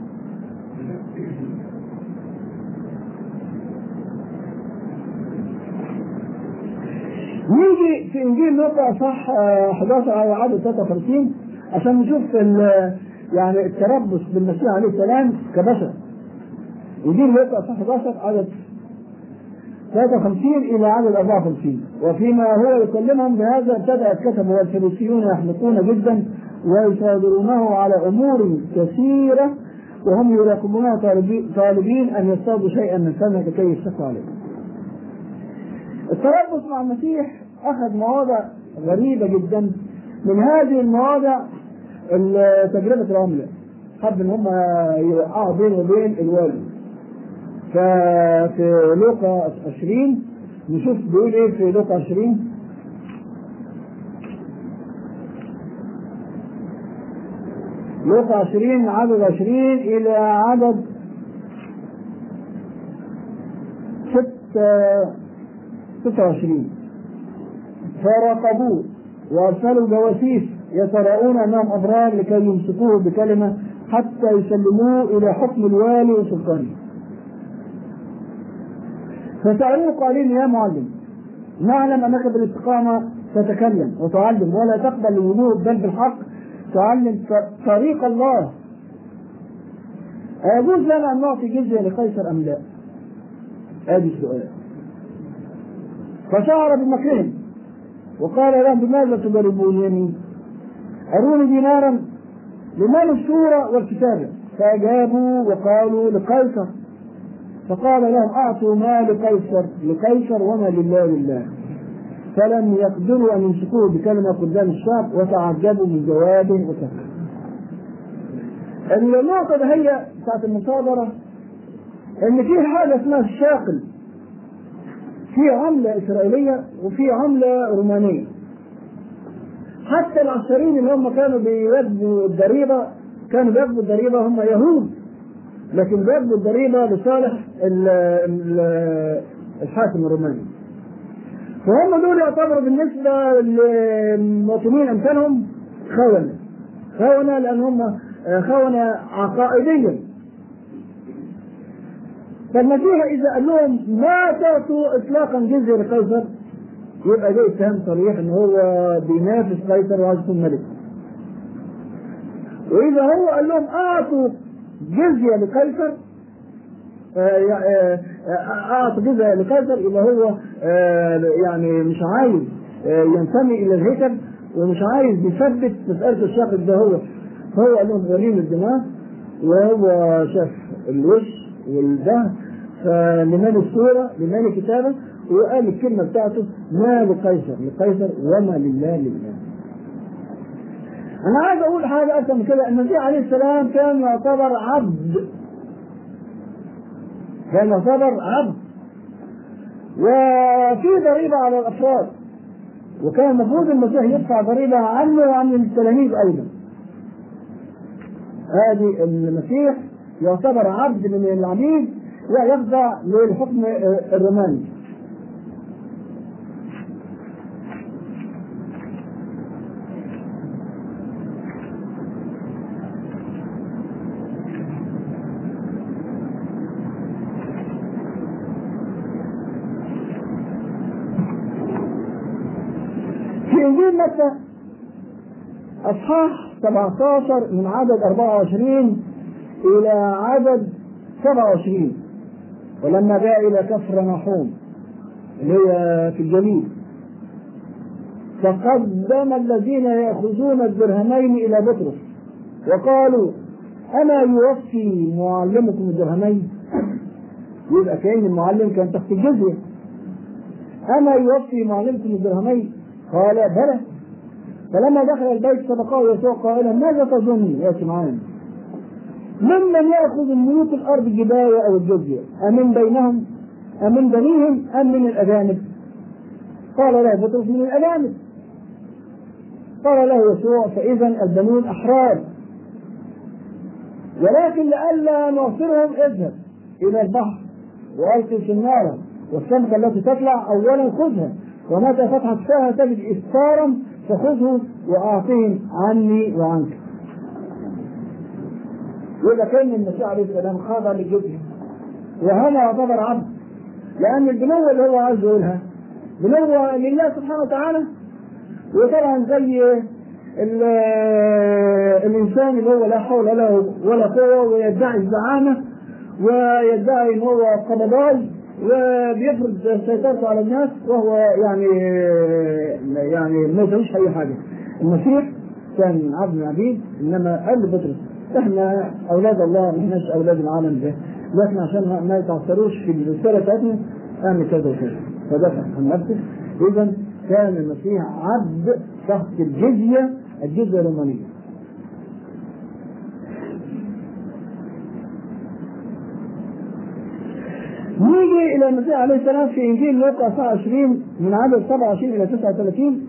نيجي في انجيل لوقا صح 11 او عدد 53 عشان نشوف يعني التربص بالمسيح عليه السلام كبشر. انجيل لوقا صح 11 عدد 53 الى عدد 54 وفيما هو يكلمهم بهذا ابتدأ الكتب والفريسيون يحلقون جدا ويصادرونه على امور كثيره وهم يراقبونه طالبين ان يصطادوا شيئا من سمك كي يشتكوا عليه. التربص مع المسيح اخذ مواضع غريبه جدا من هذه المواضع تجربه العمله حب ان هم يوقعوا بينه وبين الوالد ففي لوقا 20 نشوف بيقول ايه في لوقا 20 لوقا 20 عدد 20 الى عدد 6 26 فراقبوه وارسلوا جواسيس يتراءون انهم ابرار لكي يمسكوه بكلمه حتى يسلموه الى حكم الوالي وسلطانه. فسالوه قائلين يا معلم نعلم انك بالاستقامه تتكلم وتعلم ولا تقبل الوجود بل بالحق تعلم طريق الله. أيجوز لنا أن نعطي جزية لقيصر أم لا؟ هذا السؤال. فشعر بمكرهم وقال لهم بماذا تجربونني؟ أروني دينارا لمن الصورة والكتابة فأجابوا وقالوا لقيصر فقال لهم أعطوا ما لقيصر لقيصر وما لله لله فلم يقدروا أن يمسكوه بكلمة قدام الشعب وتعجبوا من جوابه وكفر النقطة ده هي بتاعت المصادرة إن في حاجة اسمها الشاقل في عملة إسرائيلية وفي عملة رومانية حتى العشرين اللي هم كانوا بيواجبوا الضريبة كانوا بياخدوا الضريبة هم يهود لكن بياخدوا الضريبة لصالح الحاكم الروماني فهم دول يعتبروا بالنسبة للمواطنين أمثالهم خونة خونة لأن هم خونة عقائديا فالمسيح اذا قال لهم ما تعطوا اطلاقا جزيه لقيصر يبقى ده اتهام صريح ان هو بينافس قيصر وعايز يكون ملك. واذا هو قال لهم اعطوا جزيه لقيصر اعطوا جزيه لقيصر يبقى هو يعني مش عايز ينتمي الى الهيكل ومش عايز يثبت مساله الشاقق ده هو فهو قال لهم غريم الدماء وهو شاف الوش والده فلمن الصورة لمن الكتابة وقال الكلمة بتاعته ما لقيصر لقيصر وما لله لله أنا عايز أقول حاجة أكثر من كده أن المسيح عليه السلام كان يعتبر عبد كان يعتبر عبد وفي ضريبة على الأفراد وكان المفروض المسيح يدفع ضريبة عنه وعن التلاميذ أيضا هذه المسيح يعتبر عبد من العبيد ويخضع للحكم الروماني في انجيل متى اصحاح 17 من عدد 24 الى عدد 27 ولما جاء الى كفر نحوم اللي هي في الجليل تقدم الذين ياخذون الدرهمين الى بطرس وقالوا الا يوفي معلمكم الدرهمين يبقى كان المعلم كان تحت الجزيه اما يوفي معلمكم الدرهمين قال بلى فلما دخل البيت سبقه يسوع قائلا ماذا تظن يا سمعان ممن ياخذ ملوك الارض الجبايه او الجزيه امن بينهم ام من بنيهم ام من الاجانب قال لا بطرس من الاجانب قال له يسوع فاذا البنون احرار ولكن لئلا نعصرهم اذهب الى البحر والقي في النار والسمكه التي تطلع اولا خذها ومتى فتحت فيها تجد إفطارا فخذه وأعطهم عني وعنك. يبقى كان المسيح عليه السلام خاضع للجزء وهنا يعتبر عبد لأن البنوة اللي هو عايز يقولها بنوة لله سبحانه وتعالى وطبعا زي الإنسان اللي هو لا حول له ولا قوة ويدعي الزعامة ويدعي إن هو قبضاي وبيفرض سيطرته على الناس وهو يعني يعني ما يسويش اي حاجه. المسيح كان عبد من العبيد انما قال لبطرس احنا اولاد الله ما احناش اولاد العالم ده لكن عشان ما يتعثروش في الرساله بتاعتنا اعمل كذا وكذا فدافع عن نفسه اذا كان المسيح عبد تحت الجزيه الجزيه الرومانيه نيجي الى المسيح عليه السلام في انجيل لوقا 29 من عدد 27 الى 39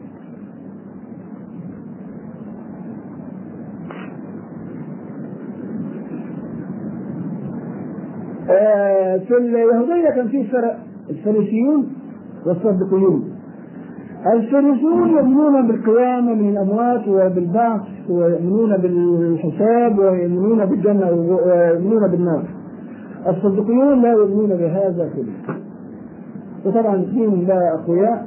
آه في اليهودية كان في فرق الفريسيون والصدقيون الفريسيون يؤمنون بالقيامة من الأموات وبالبعث ويؤمنون بالحساب ويؤمنون بالجنة ويؤمنون بالنار الصدقيون لا يؤمنون بهذا كله وطبعا الاثنين لا اقوياء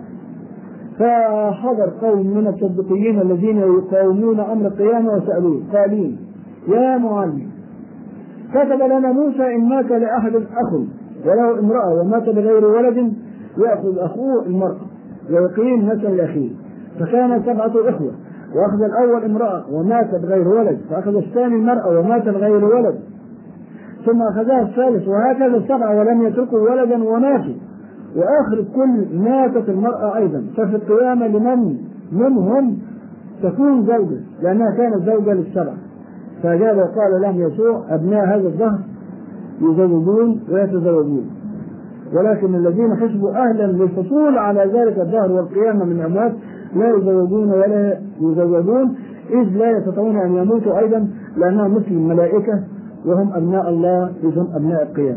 فحضر قوم من الصدقيين الذين يقاومون امر القيامه وسالوه قائلين يا معلم كتب لنا موسى ان مات لاحد اخ وله امراه ومات بغير ولد ياخذ اخوه المراه ويقيم نسل لاخيه فكان سبعه اخوه واخذ الاول امراه ومات بغير ولد فاخذ الثاني المراه ومات بغير ولد ثم أخذها الثالث وهكذا السبعة ولم يتركوا ولدا وماتوا وآخر الكل ماتت المرأة أيضا ففي القيامة لمن منهم تكون زوجة لأنها كانت زوجة للسبعة فأجاب وقال لهم يسوع أبناء هذا الدهر يزوجون ويتزوجون ولكن الذين حسبوا أهلا للحصول على ذلك الدهر والقيامة من الأموات لا يزوجون ولا يزوجون إذ لا يستطيعون أن يموتوا أيضا لأنهم مثل الملائكة وهم أبناء الله إذ هم أبناء القيامة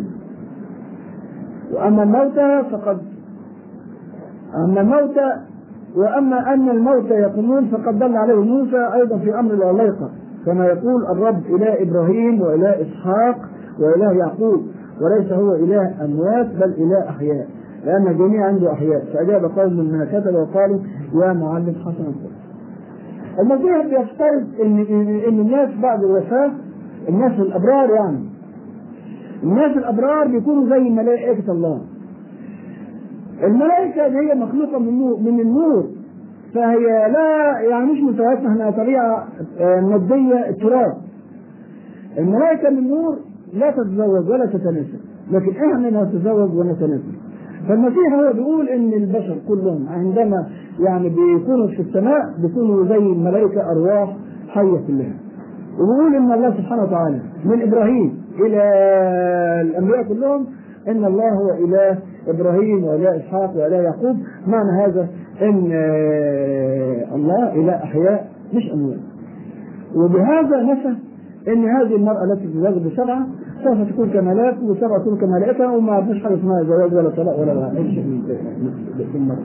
وأما الموتى فقد أما الموتى وأما أن الموتى يقومون فقد دل عليه موسى أيضا في أمر العلاقة كما يقول الرب إله إبراهيم وإله إسحاق وإله يعقوب وليس هو إله أموات بل إله أحياء لأن الجميع عنده أحياء فأجاب قوم من كتب وقالوا يا معلم حسن القدس المسيح بيفترض ان ان الناس بعد الوفاه الناس الابرار يعني الناس الابرار بيكونوا زي ملائكه الله الملائكه دي هي مخلوقه من النور من النور فهي لا يعني مش متوسعه انها طبيعه ماديه التراب الملائكه من النور لا تتزوج ولا تتناسل لكن احنا نتزوج ونتناسل فالمسيح هو بيقول ان البشر كلهم عندما يعني بيكونوا في السماء بيكونوا زي الملائكه ارواح حيه كلها وبيقول ان الله سبحانه وتعالى من ابراهيم الى الانبياء كلهم ان الله هو اله ابراهيم واله اسحاق واله يعقوب معنى هذا ان آه، الله اله احياء مش اموات وبهذا نفى ان هذه المراه التي تزوج بسبعه سوف تكون كملاك وسبعه تكون كملائكه وما فيش حاجه اسمها زواج ولا طلاق ولا اي شيء من المرأة.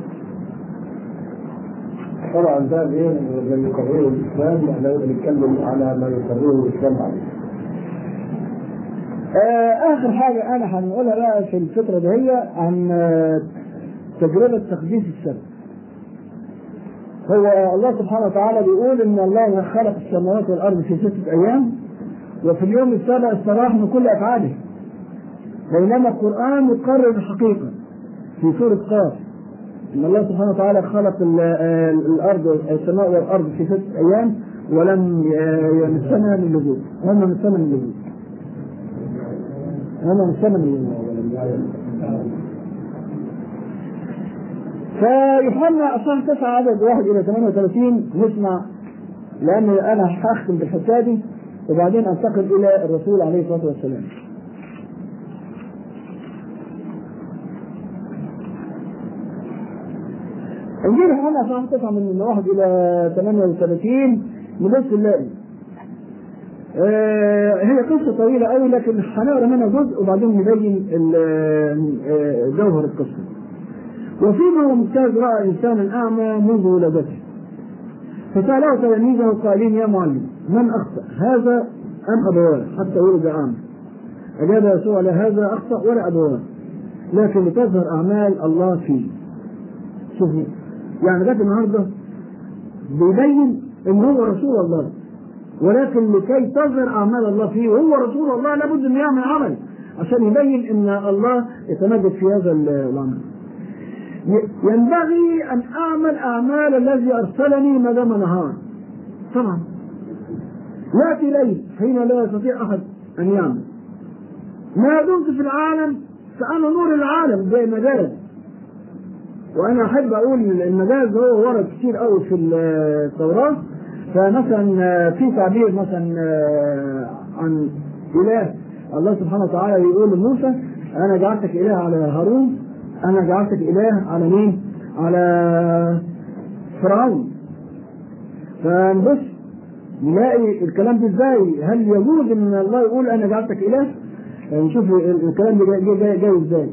طبعا ده ايه اللي يقرره الاسلام احنا بنتكلم على ما يقرره الاسلام عليه. آه، اخر حاجه انا هنقولها بقى في الفتره دي هي عن آه، تجربه تقديس السبت هو الله سبحانه وتعالى بيقول ان الله خلق السماوات والارض في سته ايام وفي اليوم السابع استراح من كل افعاله بينما القران يقرر الحقيقه في سوره قاف ان الله سبحانه وتعالى خلق ال- آه، الارض السماء والارض في سته ايام ولم آه، يمسنا من لزوم هم مسنا من لزوم هم مسنا من لزوم فيوحنا اصحاح 9 عدد 1 الى 38 نسمع لان انا هختم بالحكايه دي وبعدين انتقل الى الرسول عليه الصلاه والسلام. انجيل يوحنا اصحاح 9 من 1 الى 38 نبص نلاقي آه، هي قصة طويلة قوي لكن هنقرا منها جزء وبعدين نبين ال- آه، جوهر القصة. وفيما ممتاز راى انسانا اعمى منذ ولادته فساله تلاميذه قائلين يا معلم من اخطا هذا ام ابواه حتى ولد اعمى اجاب يسوع لا هذا اخطا ولا ابواه لكن لتظهر اعمال الله فيه شوفوا يعني لغايه النهارده بيبين ان هو رسول الله ولكن لكي تظهر اعمال الله فيه وهو رسول الله لابد انه يعمل عمل عشان يبين ان الله يتمجد في هذا العمل ينبغي ان اعمل اعمال الذي ارسلني ما دام نهار طبعا ياتي ليل حين لا يستطيع احد ان يعمل ما دمت في العالم فانا نور العالم زي المجاز وانا احب اقول المجاز هو ورد كتير قوي في التوراه فمثلا في تعبير مثلا عن اله الله سبحانه وتعالى يقول لموسى انا جعلتك اله على هارون انا جعلتك اله على مين؟ على فرعون فنبص نلاقي الكلام ده ازاي؟ هل يجوز ان الله يقول انا جعلتك اله؟ نشوف الكلام ده جاي, جاي, جاي ازاي؟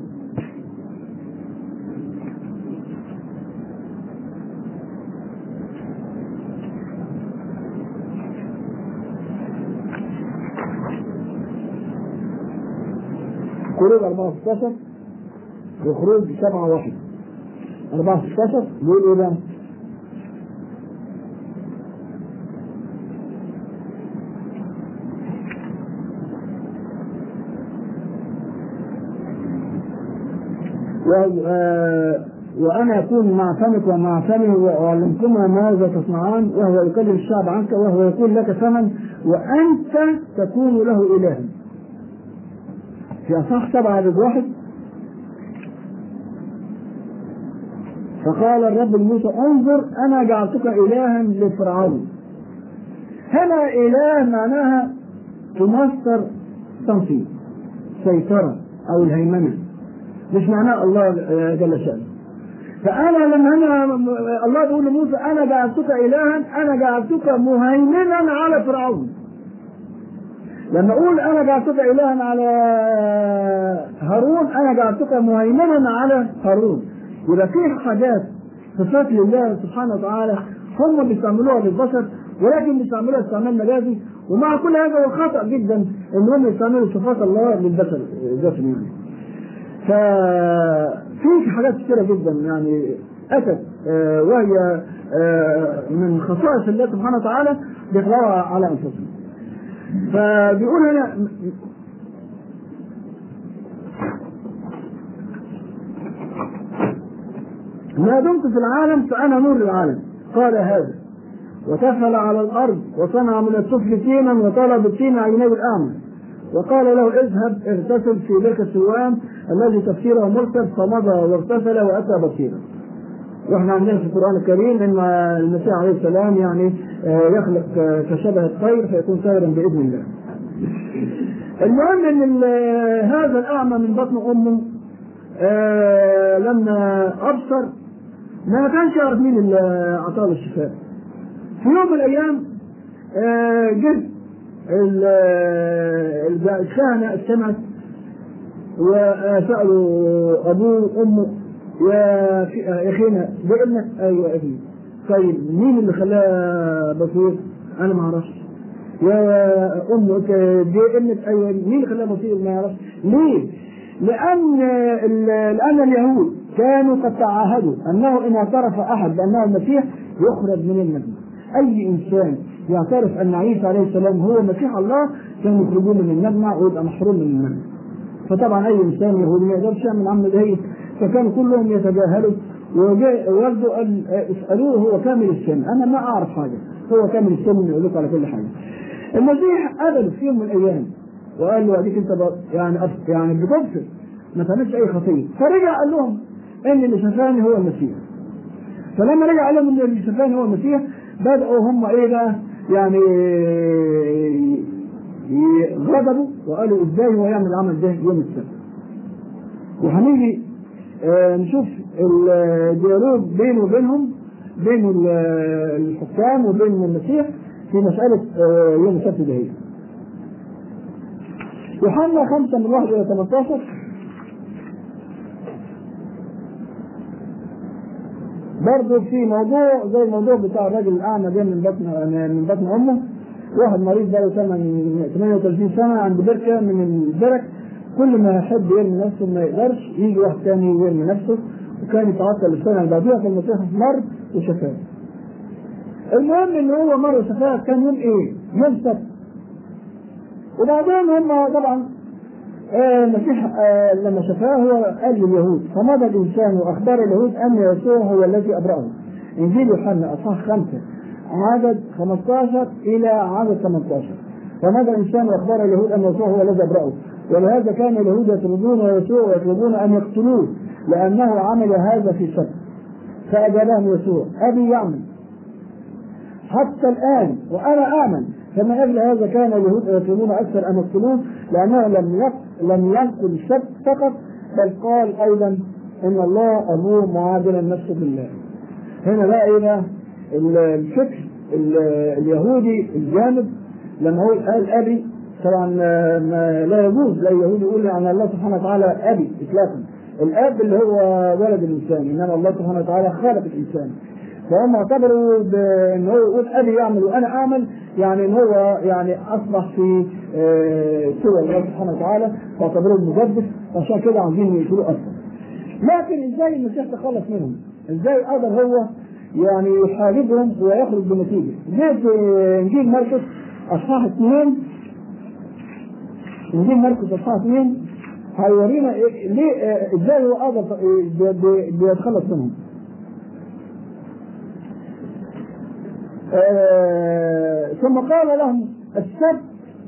خروج 14 وخروج 7 واحد 14 بيقول ايه بقى؟ و- آه، وانا اكون مع فمك ومع فمي واعلمكما ماذا تصنعان وهو يكلم الشعب عنك وهو يكون لك ثمن وانت تكون له الها. في اصح سبعه عدد واحد فقال الرب لموسى انظر انا جعلتك الها لفرعون. هنا اله معناها تمثل تنصيب سيطره او الهيمنه مش معناه الله جل شأنه فأنا لما أنا الله بيقول لموسى أنا جعلتك إلها أنا جعلتك مهيمنا على فرعون لما أقول أنا جعلتك إلها على هارون أنا جعلتك مهيمنا على هارون يبقى في حاجات صفات لله سبحانه وتعالى هم بيستعملوها للبشر ولكن بيستعملوها استعمال مجازي ومع كل هذا هو خطأ جدا إن هم يستعملوا صفات الله للبشر ذاتهم يعني. ففي حاجات كثيره جدا يعني اتت آه، وهي آه، من خصائص الله سبحانه وتعالى بيخلقها على انفسهم. فبيقول هنا ما دمت في العالم فانا نور العالم قال هذا وتفل على الارض وصنع من السفل تينا وطلب التين عيني الاعمى وقال له اذهب اغتسل في بركة سوام الذي تفسيره مرسل فمضى واغتسل واتى بصيرا. واحنا عندنا في القران الكريم ان المسيح عليه السلام يعني آه، يخلق آه، كشبه الطير فيكون طيرا باذن الله. المهم ان ال- هذا الاعمى من بطن امه آه لما ابصر ما كانش يعرف مين اللي اعطاه الشفاء في يوم من الايام آه جه ال- ال- الكهنه السمعت وسالوا ابوه وامه يا في- يا اخينا ده ابنك ايوه ابني طيب مين اللي خلاه بصير؟ انا ما اعرفش يا ام انت دي ابنك ايوه مين اللي خلاه بصير ما يعرفش ليه؟ لان ال- لان اليهود كانوا قد تعاهدوا انه ان اعترف احد بانه المسيح يخرج من المدينه اي انسان يعترف ان عيسى عليه السلام هو مسيح الله كانوا يخرجوه من المجمع ويبقى محروم من المجمع فطبعا اي انسان يهودي ما يقدرش يعمل عمل زي فكانوا كلهم يتجاهلوا وجاء والده قال اسالوه هو كامل السن انا ما اعرف حاجه هو كامل السن يقول لكم على كل حاجه المسيح قبل في يوم من الايام وقال له اديك انت ب- يعني أف- يعني بتبصر ما تعملش اي خطيه فرجع قال لهم ان اللي شفاني هو المسيح فلما رجع قال لهم ان اللي شفاني هو المسيح بداوا هم ايه بقى يعني ي- غضبوا وقالوا ازاي هو يعمل العمل ده يوم السبت وهنيجي آه، نشوف الديالوج بينه وبينهم بين ال- الحكام وبين المسيح في مسألة آه، يوم السبت ده هي. يوحنا خمسة من واحد إلى 18 برضه في موضوع زي الموضوع بتاع الراجل الأعمى ده من بطن من بطن أمه واحد مريض بقى له 38 سنة عند بركة من البرك كل ما يحب يرمي نفسه ما يقدرش يجي واحد تاني يرمي نفسه وكان يتعطل السنة اللي بعديها فالمسيح مر وشفاه. المهم ان هو مر وشفاه كان يوم ايه؟ يوم سبت. وبعدين هم طبعا آه، المسيح آه، لما شفاه هو قال لليهود فمضى الانسان واخبر اليهود ان يسوع هو الذي ابرأه. انجيل يوحنا اصحاح خمسه عدد 15 الى عدد 18 فمضى الانسان واخبر اليهود ان يسوع هو الذي ابرأه ولهذا كان اليهود يطردون يسوع ويطلبون ان يقتلوه لانه عمل هذا في سبت فاجابهم يسوع ابي يعمل حتى الآن وأنا أعمل فمن أجل هذا كان اليهود يطلبون أكثر أن يقتلوه لأنه لم يق- لم ينقل السبت فقط بل قال أيضا إن الله أبوه معادلا نفسه بالله. هنا بقى إيه بقى؟ ال- الفكر ال- اليهودي الجامد لما هو قال أبي طبعا آه، ما لا يجوز لا يهودي يقول عن الله سبحانه وتعالى أبي إطلاقا. الأب اللي هو ولد الإنسان إنما الله سبحانه وتعالى خالق الإنسان. فهم اعتبروا بان هو يقول ابي يعمل وانا اعمل يعني ان هو يعني اصبح في آه، سوى الله سبحانه وتعالى واعتبروه المقدس عشان كده عايزين يقتلوه اصلا. لكن ازاي المسيح تخلص منهم؟ ازاي قدر هو يعني يحاربهم ويخرج بنتيجه؟ زي في انجيل مرقس اصحاح اثنين انجيل مرقس اصحاح اثنين هيورينا إيه- ليه آه، ازاي هو قدر آه، بي- بي- بيتخلص منهم. آه، ثم قال لهم السبت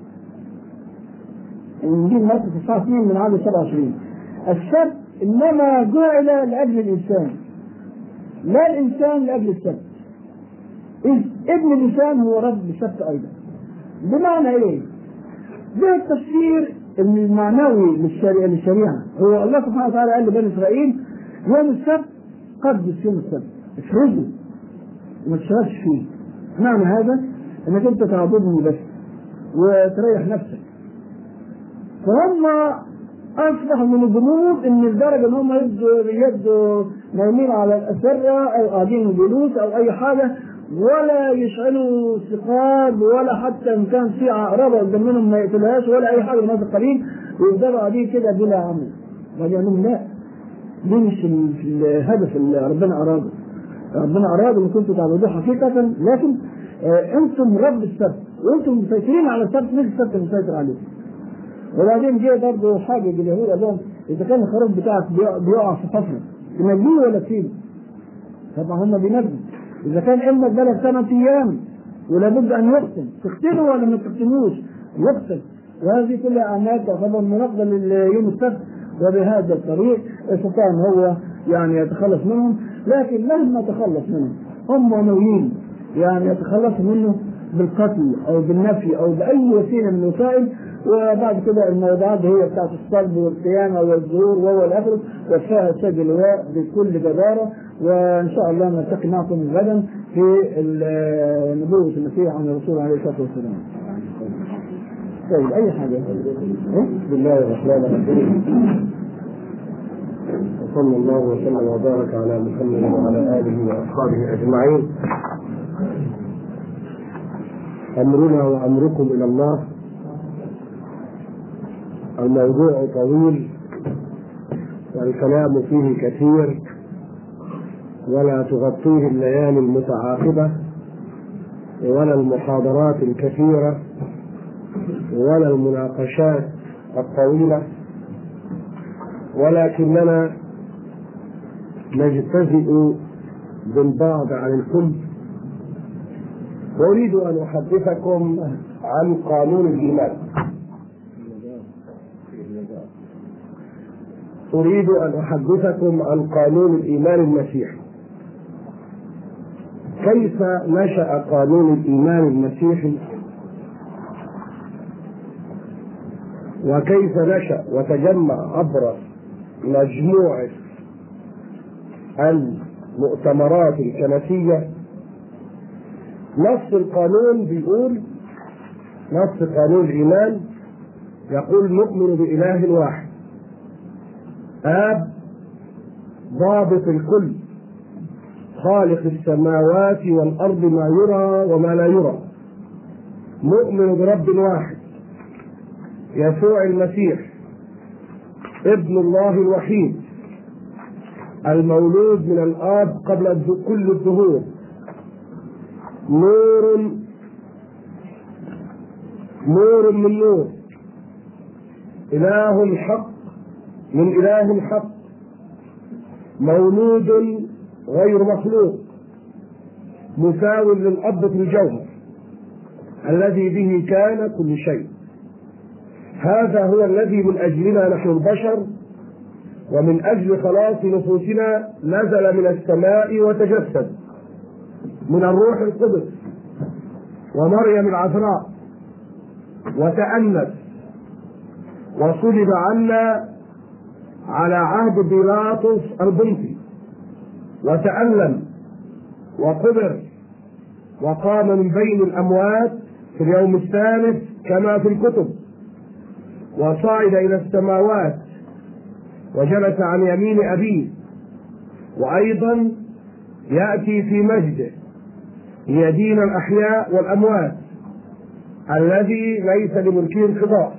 انجيل مرقس اصحاح 2 من عدد 27 السبت انما جعل لاجل الانسان لا الانسان لاجل السبت إذ ابن الانسان هو رب السبت ايضا بمعنى ايه؟ ده التفسير المعنوي للشريعه للشريعه هو الله سبحانه وتعالى قال لبني اسرائيل يوم السبت قدس يوم السبت افرضوا وما تشتغلش فيه معنى هذا انك انت تعبدني بس وتريح نفسك فهم اصبحوا من الجنود ان لدرجه ان هم يبدوا يبدوا نايمين على الاسره او قاعدين جلوس او اي حاجه ولا يشعلوا ثقاب ولا حتى ان كان في عقربه قدام منهم ما يقتلهاش ولا اي حاجه من هذا القبيل ويفضلوا قاعدين كده بلا عمل بعدين يقول لهم لا دي مش ال- الهدف اللي ربنا اراده ربنا اراد ان كنتم تعبدوه حقيقه لكن آه انتم رب السبت وانتم مسيطرين على السبت مش السبت المسيطر عليه وبعدين جه برضه حاجه اليهود قال لهم اذا كان الخروف بتاعك بيقع- بيقع في حفره تنجيه ولا تسيبه؟ طبعا هم بينجوا اذا كان ابنك بلغ ثمان ايام ولابد ان يقتل تقتله ولا ما تقتلوش؟ يقتل وهذه كلها اعمال تعتبر مناقضه ليوم السبت وبهذا الطريق استطاع ان هو يعني يتخلص منهم لكن مهما تخلص منهم هم ناويين يعني يتخلصوا منه بالقتل او بالنفي او باي وسيله من الوسائل وبعد كده الموضوعات هي بتاعت الصلب والقيامه والظهور وهو الاخر وفاها سيد اللواء بكل جداره وان شاء الله نلتقي معكم غدا في ال- نبوه المسيح عن الرسول عليه الصلاه والسلام. طيب اي حاجه إيه؟ بسم الله الرحمن الرحيم وصلى الله وسلم وبارك على محمد وعلى اله واصحابه اجمعين امرنا وامركم الى الله الموضوع طويل والكلام فيه كثير ولا تغطيه الليالي المتعاقبه ولا المحاضرات الكثيره ولا المناقشات الطويلة ولكننا نجتزئ بالبعض عن الكل أريد أن أحدثكم عن قانون الإيمان أريد أن أحدثكم عن قانون الإيمان المسيحي كيف نشأ قانون الإيمان المسيحي وكيف نشأ وتجمع عبر مجموعة المؤتمرات الكنسية نص القانون بيقول نص قانون الإيمان يقول نؤمن بإله واحد آب ضابط الكل خالق السماوات والأرض ما يرى وما لا يرى نؤمن برب واحد يسوع المسيح ابن الله الوحيد المولود من الآب قبل الد- كل الدهور نور نور من نور إله حق من إله حق مولود غير مخلوق مساو للأب في الجوهر الذي به كان كل شيء هذا هو الذي من أجلنا نحن البشر ومن أجل خلاص نفوسنا نزل من السماء وتجسد من الروح القدس ومريم العذراء وتأنس وصلب عنا على عهد بيلاطس البنطي وتألم وقبر وقام من بين الأموات في اليوم الثالث كما في الكتب وصعد إلى السماوات وجلس عن يمين أبيه وأيضا يأتي في مجده ليدين الأحياء والأموات الذي ليس لملكه انقضاء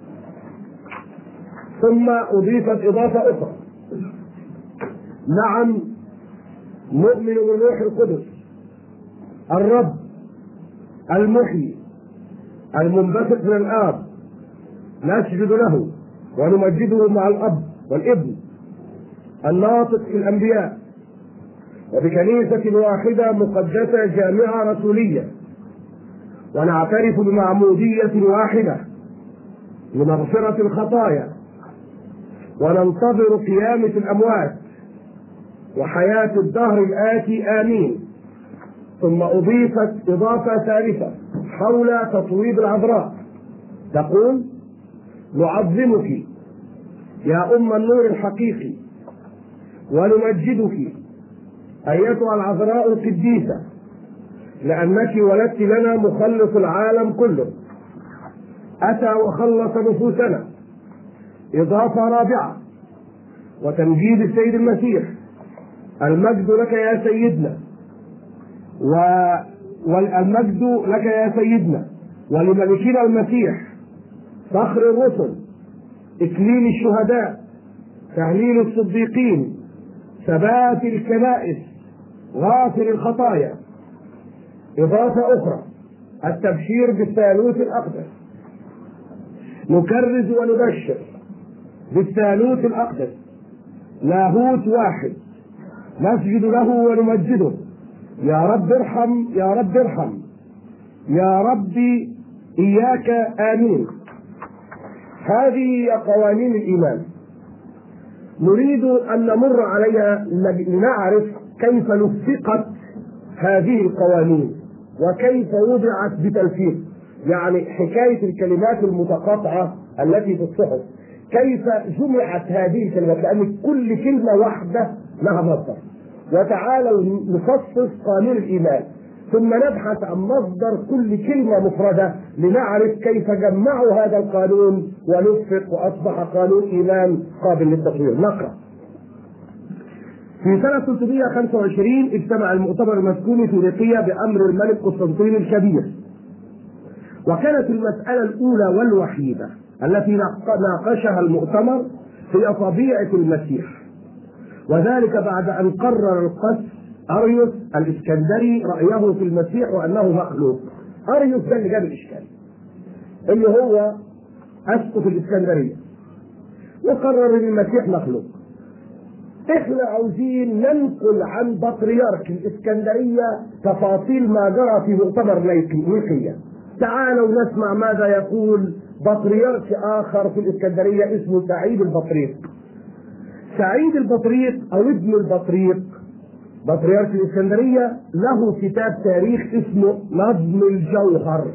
ثم أضيفت إضافة أخرى نعم نؤمن بالروح القدس الرب المحيي المنبثق من الآب نسجد له ونمجده مع الأب والابن الناطق في الأنبياء وبكنيسة واحدة مقدسة جامعة رسولية ونعترف بمعمودية واحدة لمغفرة الخطايا وننتظر قيامة الأموات وحياة الدهر الآتي آمين ثم أضيفت إضافة ثالثة حول تطويب العذراء تقول نعظمك يا أم النور الحقيقي ونمجدك أيتها العذراء القديسة لأنك ولدت لنا مخلص العالم كله أتى وخلص نفوسنا إضافة رابعة وتمجيد السيد المسيح المجد لك يا سيدنا و... والمجد لك يا سيدنا ولملكنا المسيح فخر الرسل إكليل الشهداء تهليل الصديقين ثبات الكنائس غافر الخطايا إضافة أخرى التبشير بالثالوث الأقدس نكرز ونبشر بالثالوث الأقدس لاهوت واحد نسجد له ونمجده يا رب ارحم يا رب ارحم يا ربي إياك آمين هذه هي قوانين الإيمان نريد أن نمر عليها لنعرف كيف نفقت هذه القوانين وكيف وضعت بتلفيق يعني حكايه الكلمات المتقاطعه التي في الصحف كيف جمعت هذه الكلمات لان كل كلمه واحده لها مصدر وتعالوا نخصص قانون الايمان ثم نبحث عن مصدر كل كلمة مفردة لنعرف كيف جمعوا هذا القانون ونفق وأصبح قانون إيمان قابل للتطوير نقرأ في سنة 325 اجتمع المؤتمر المسكوني في نيقيا بأمر الملك قسطنطين الكبير وكانت المسألة الأولى والوحيدة التي ناقشها المؤتمر هي طبيعة المسيح وذلك بعد أن قرر القس أريوس الإسكندري رأيه في المسيح وأنه مخلوق أريوس ده اللي جاب الإشكال اللي هو أسقف الإسكندرية وقرر أن المسيح مخلوق احنا عاوزين ننقل عن بطريرك الإسكندرية تفاصيل ما جرى في مؤتمر نيقيا تعالوا نسمع ماذا يقول بطريرك آخر في الإسكندرية اسمه سعيد البطريق سعيد البطريق أو ابن البطريق بطريرك الإسكندرية له كتاب تاريخ اسمه نظم الجوهر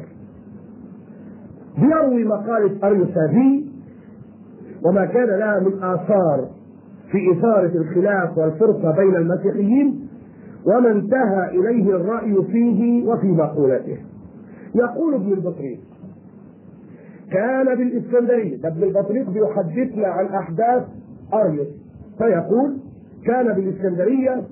بيروي مقالة أريوس هذه وما كان لها من آثار في إثارة الخلاف والفرقة بين المسيحيين وما انتهى إليه الرأي فيه وفي مقولته يقول ابن البطريق كان بالإسكندرية ده ابن البطريق بيحدثنا عن أحداث أريوس فيقول كان بالإسكندرية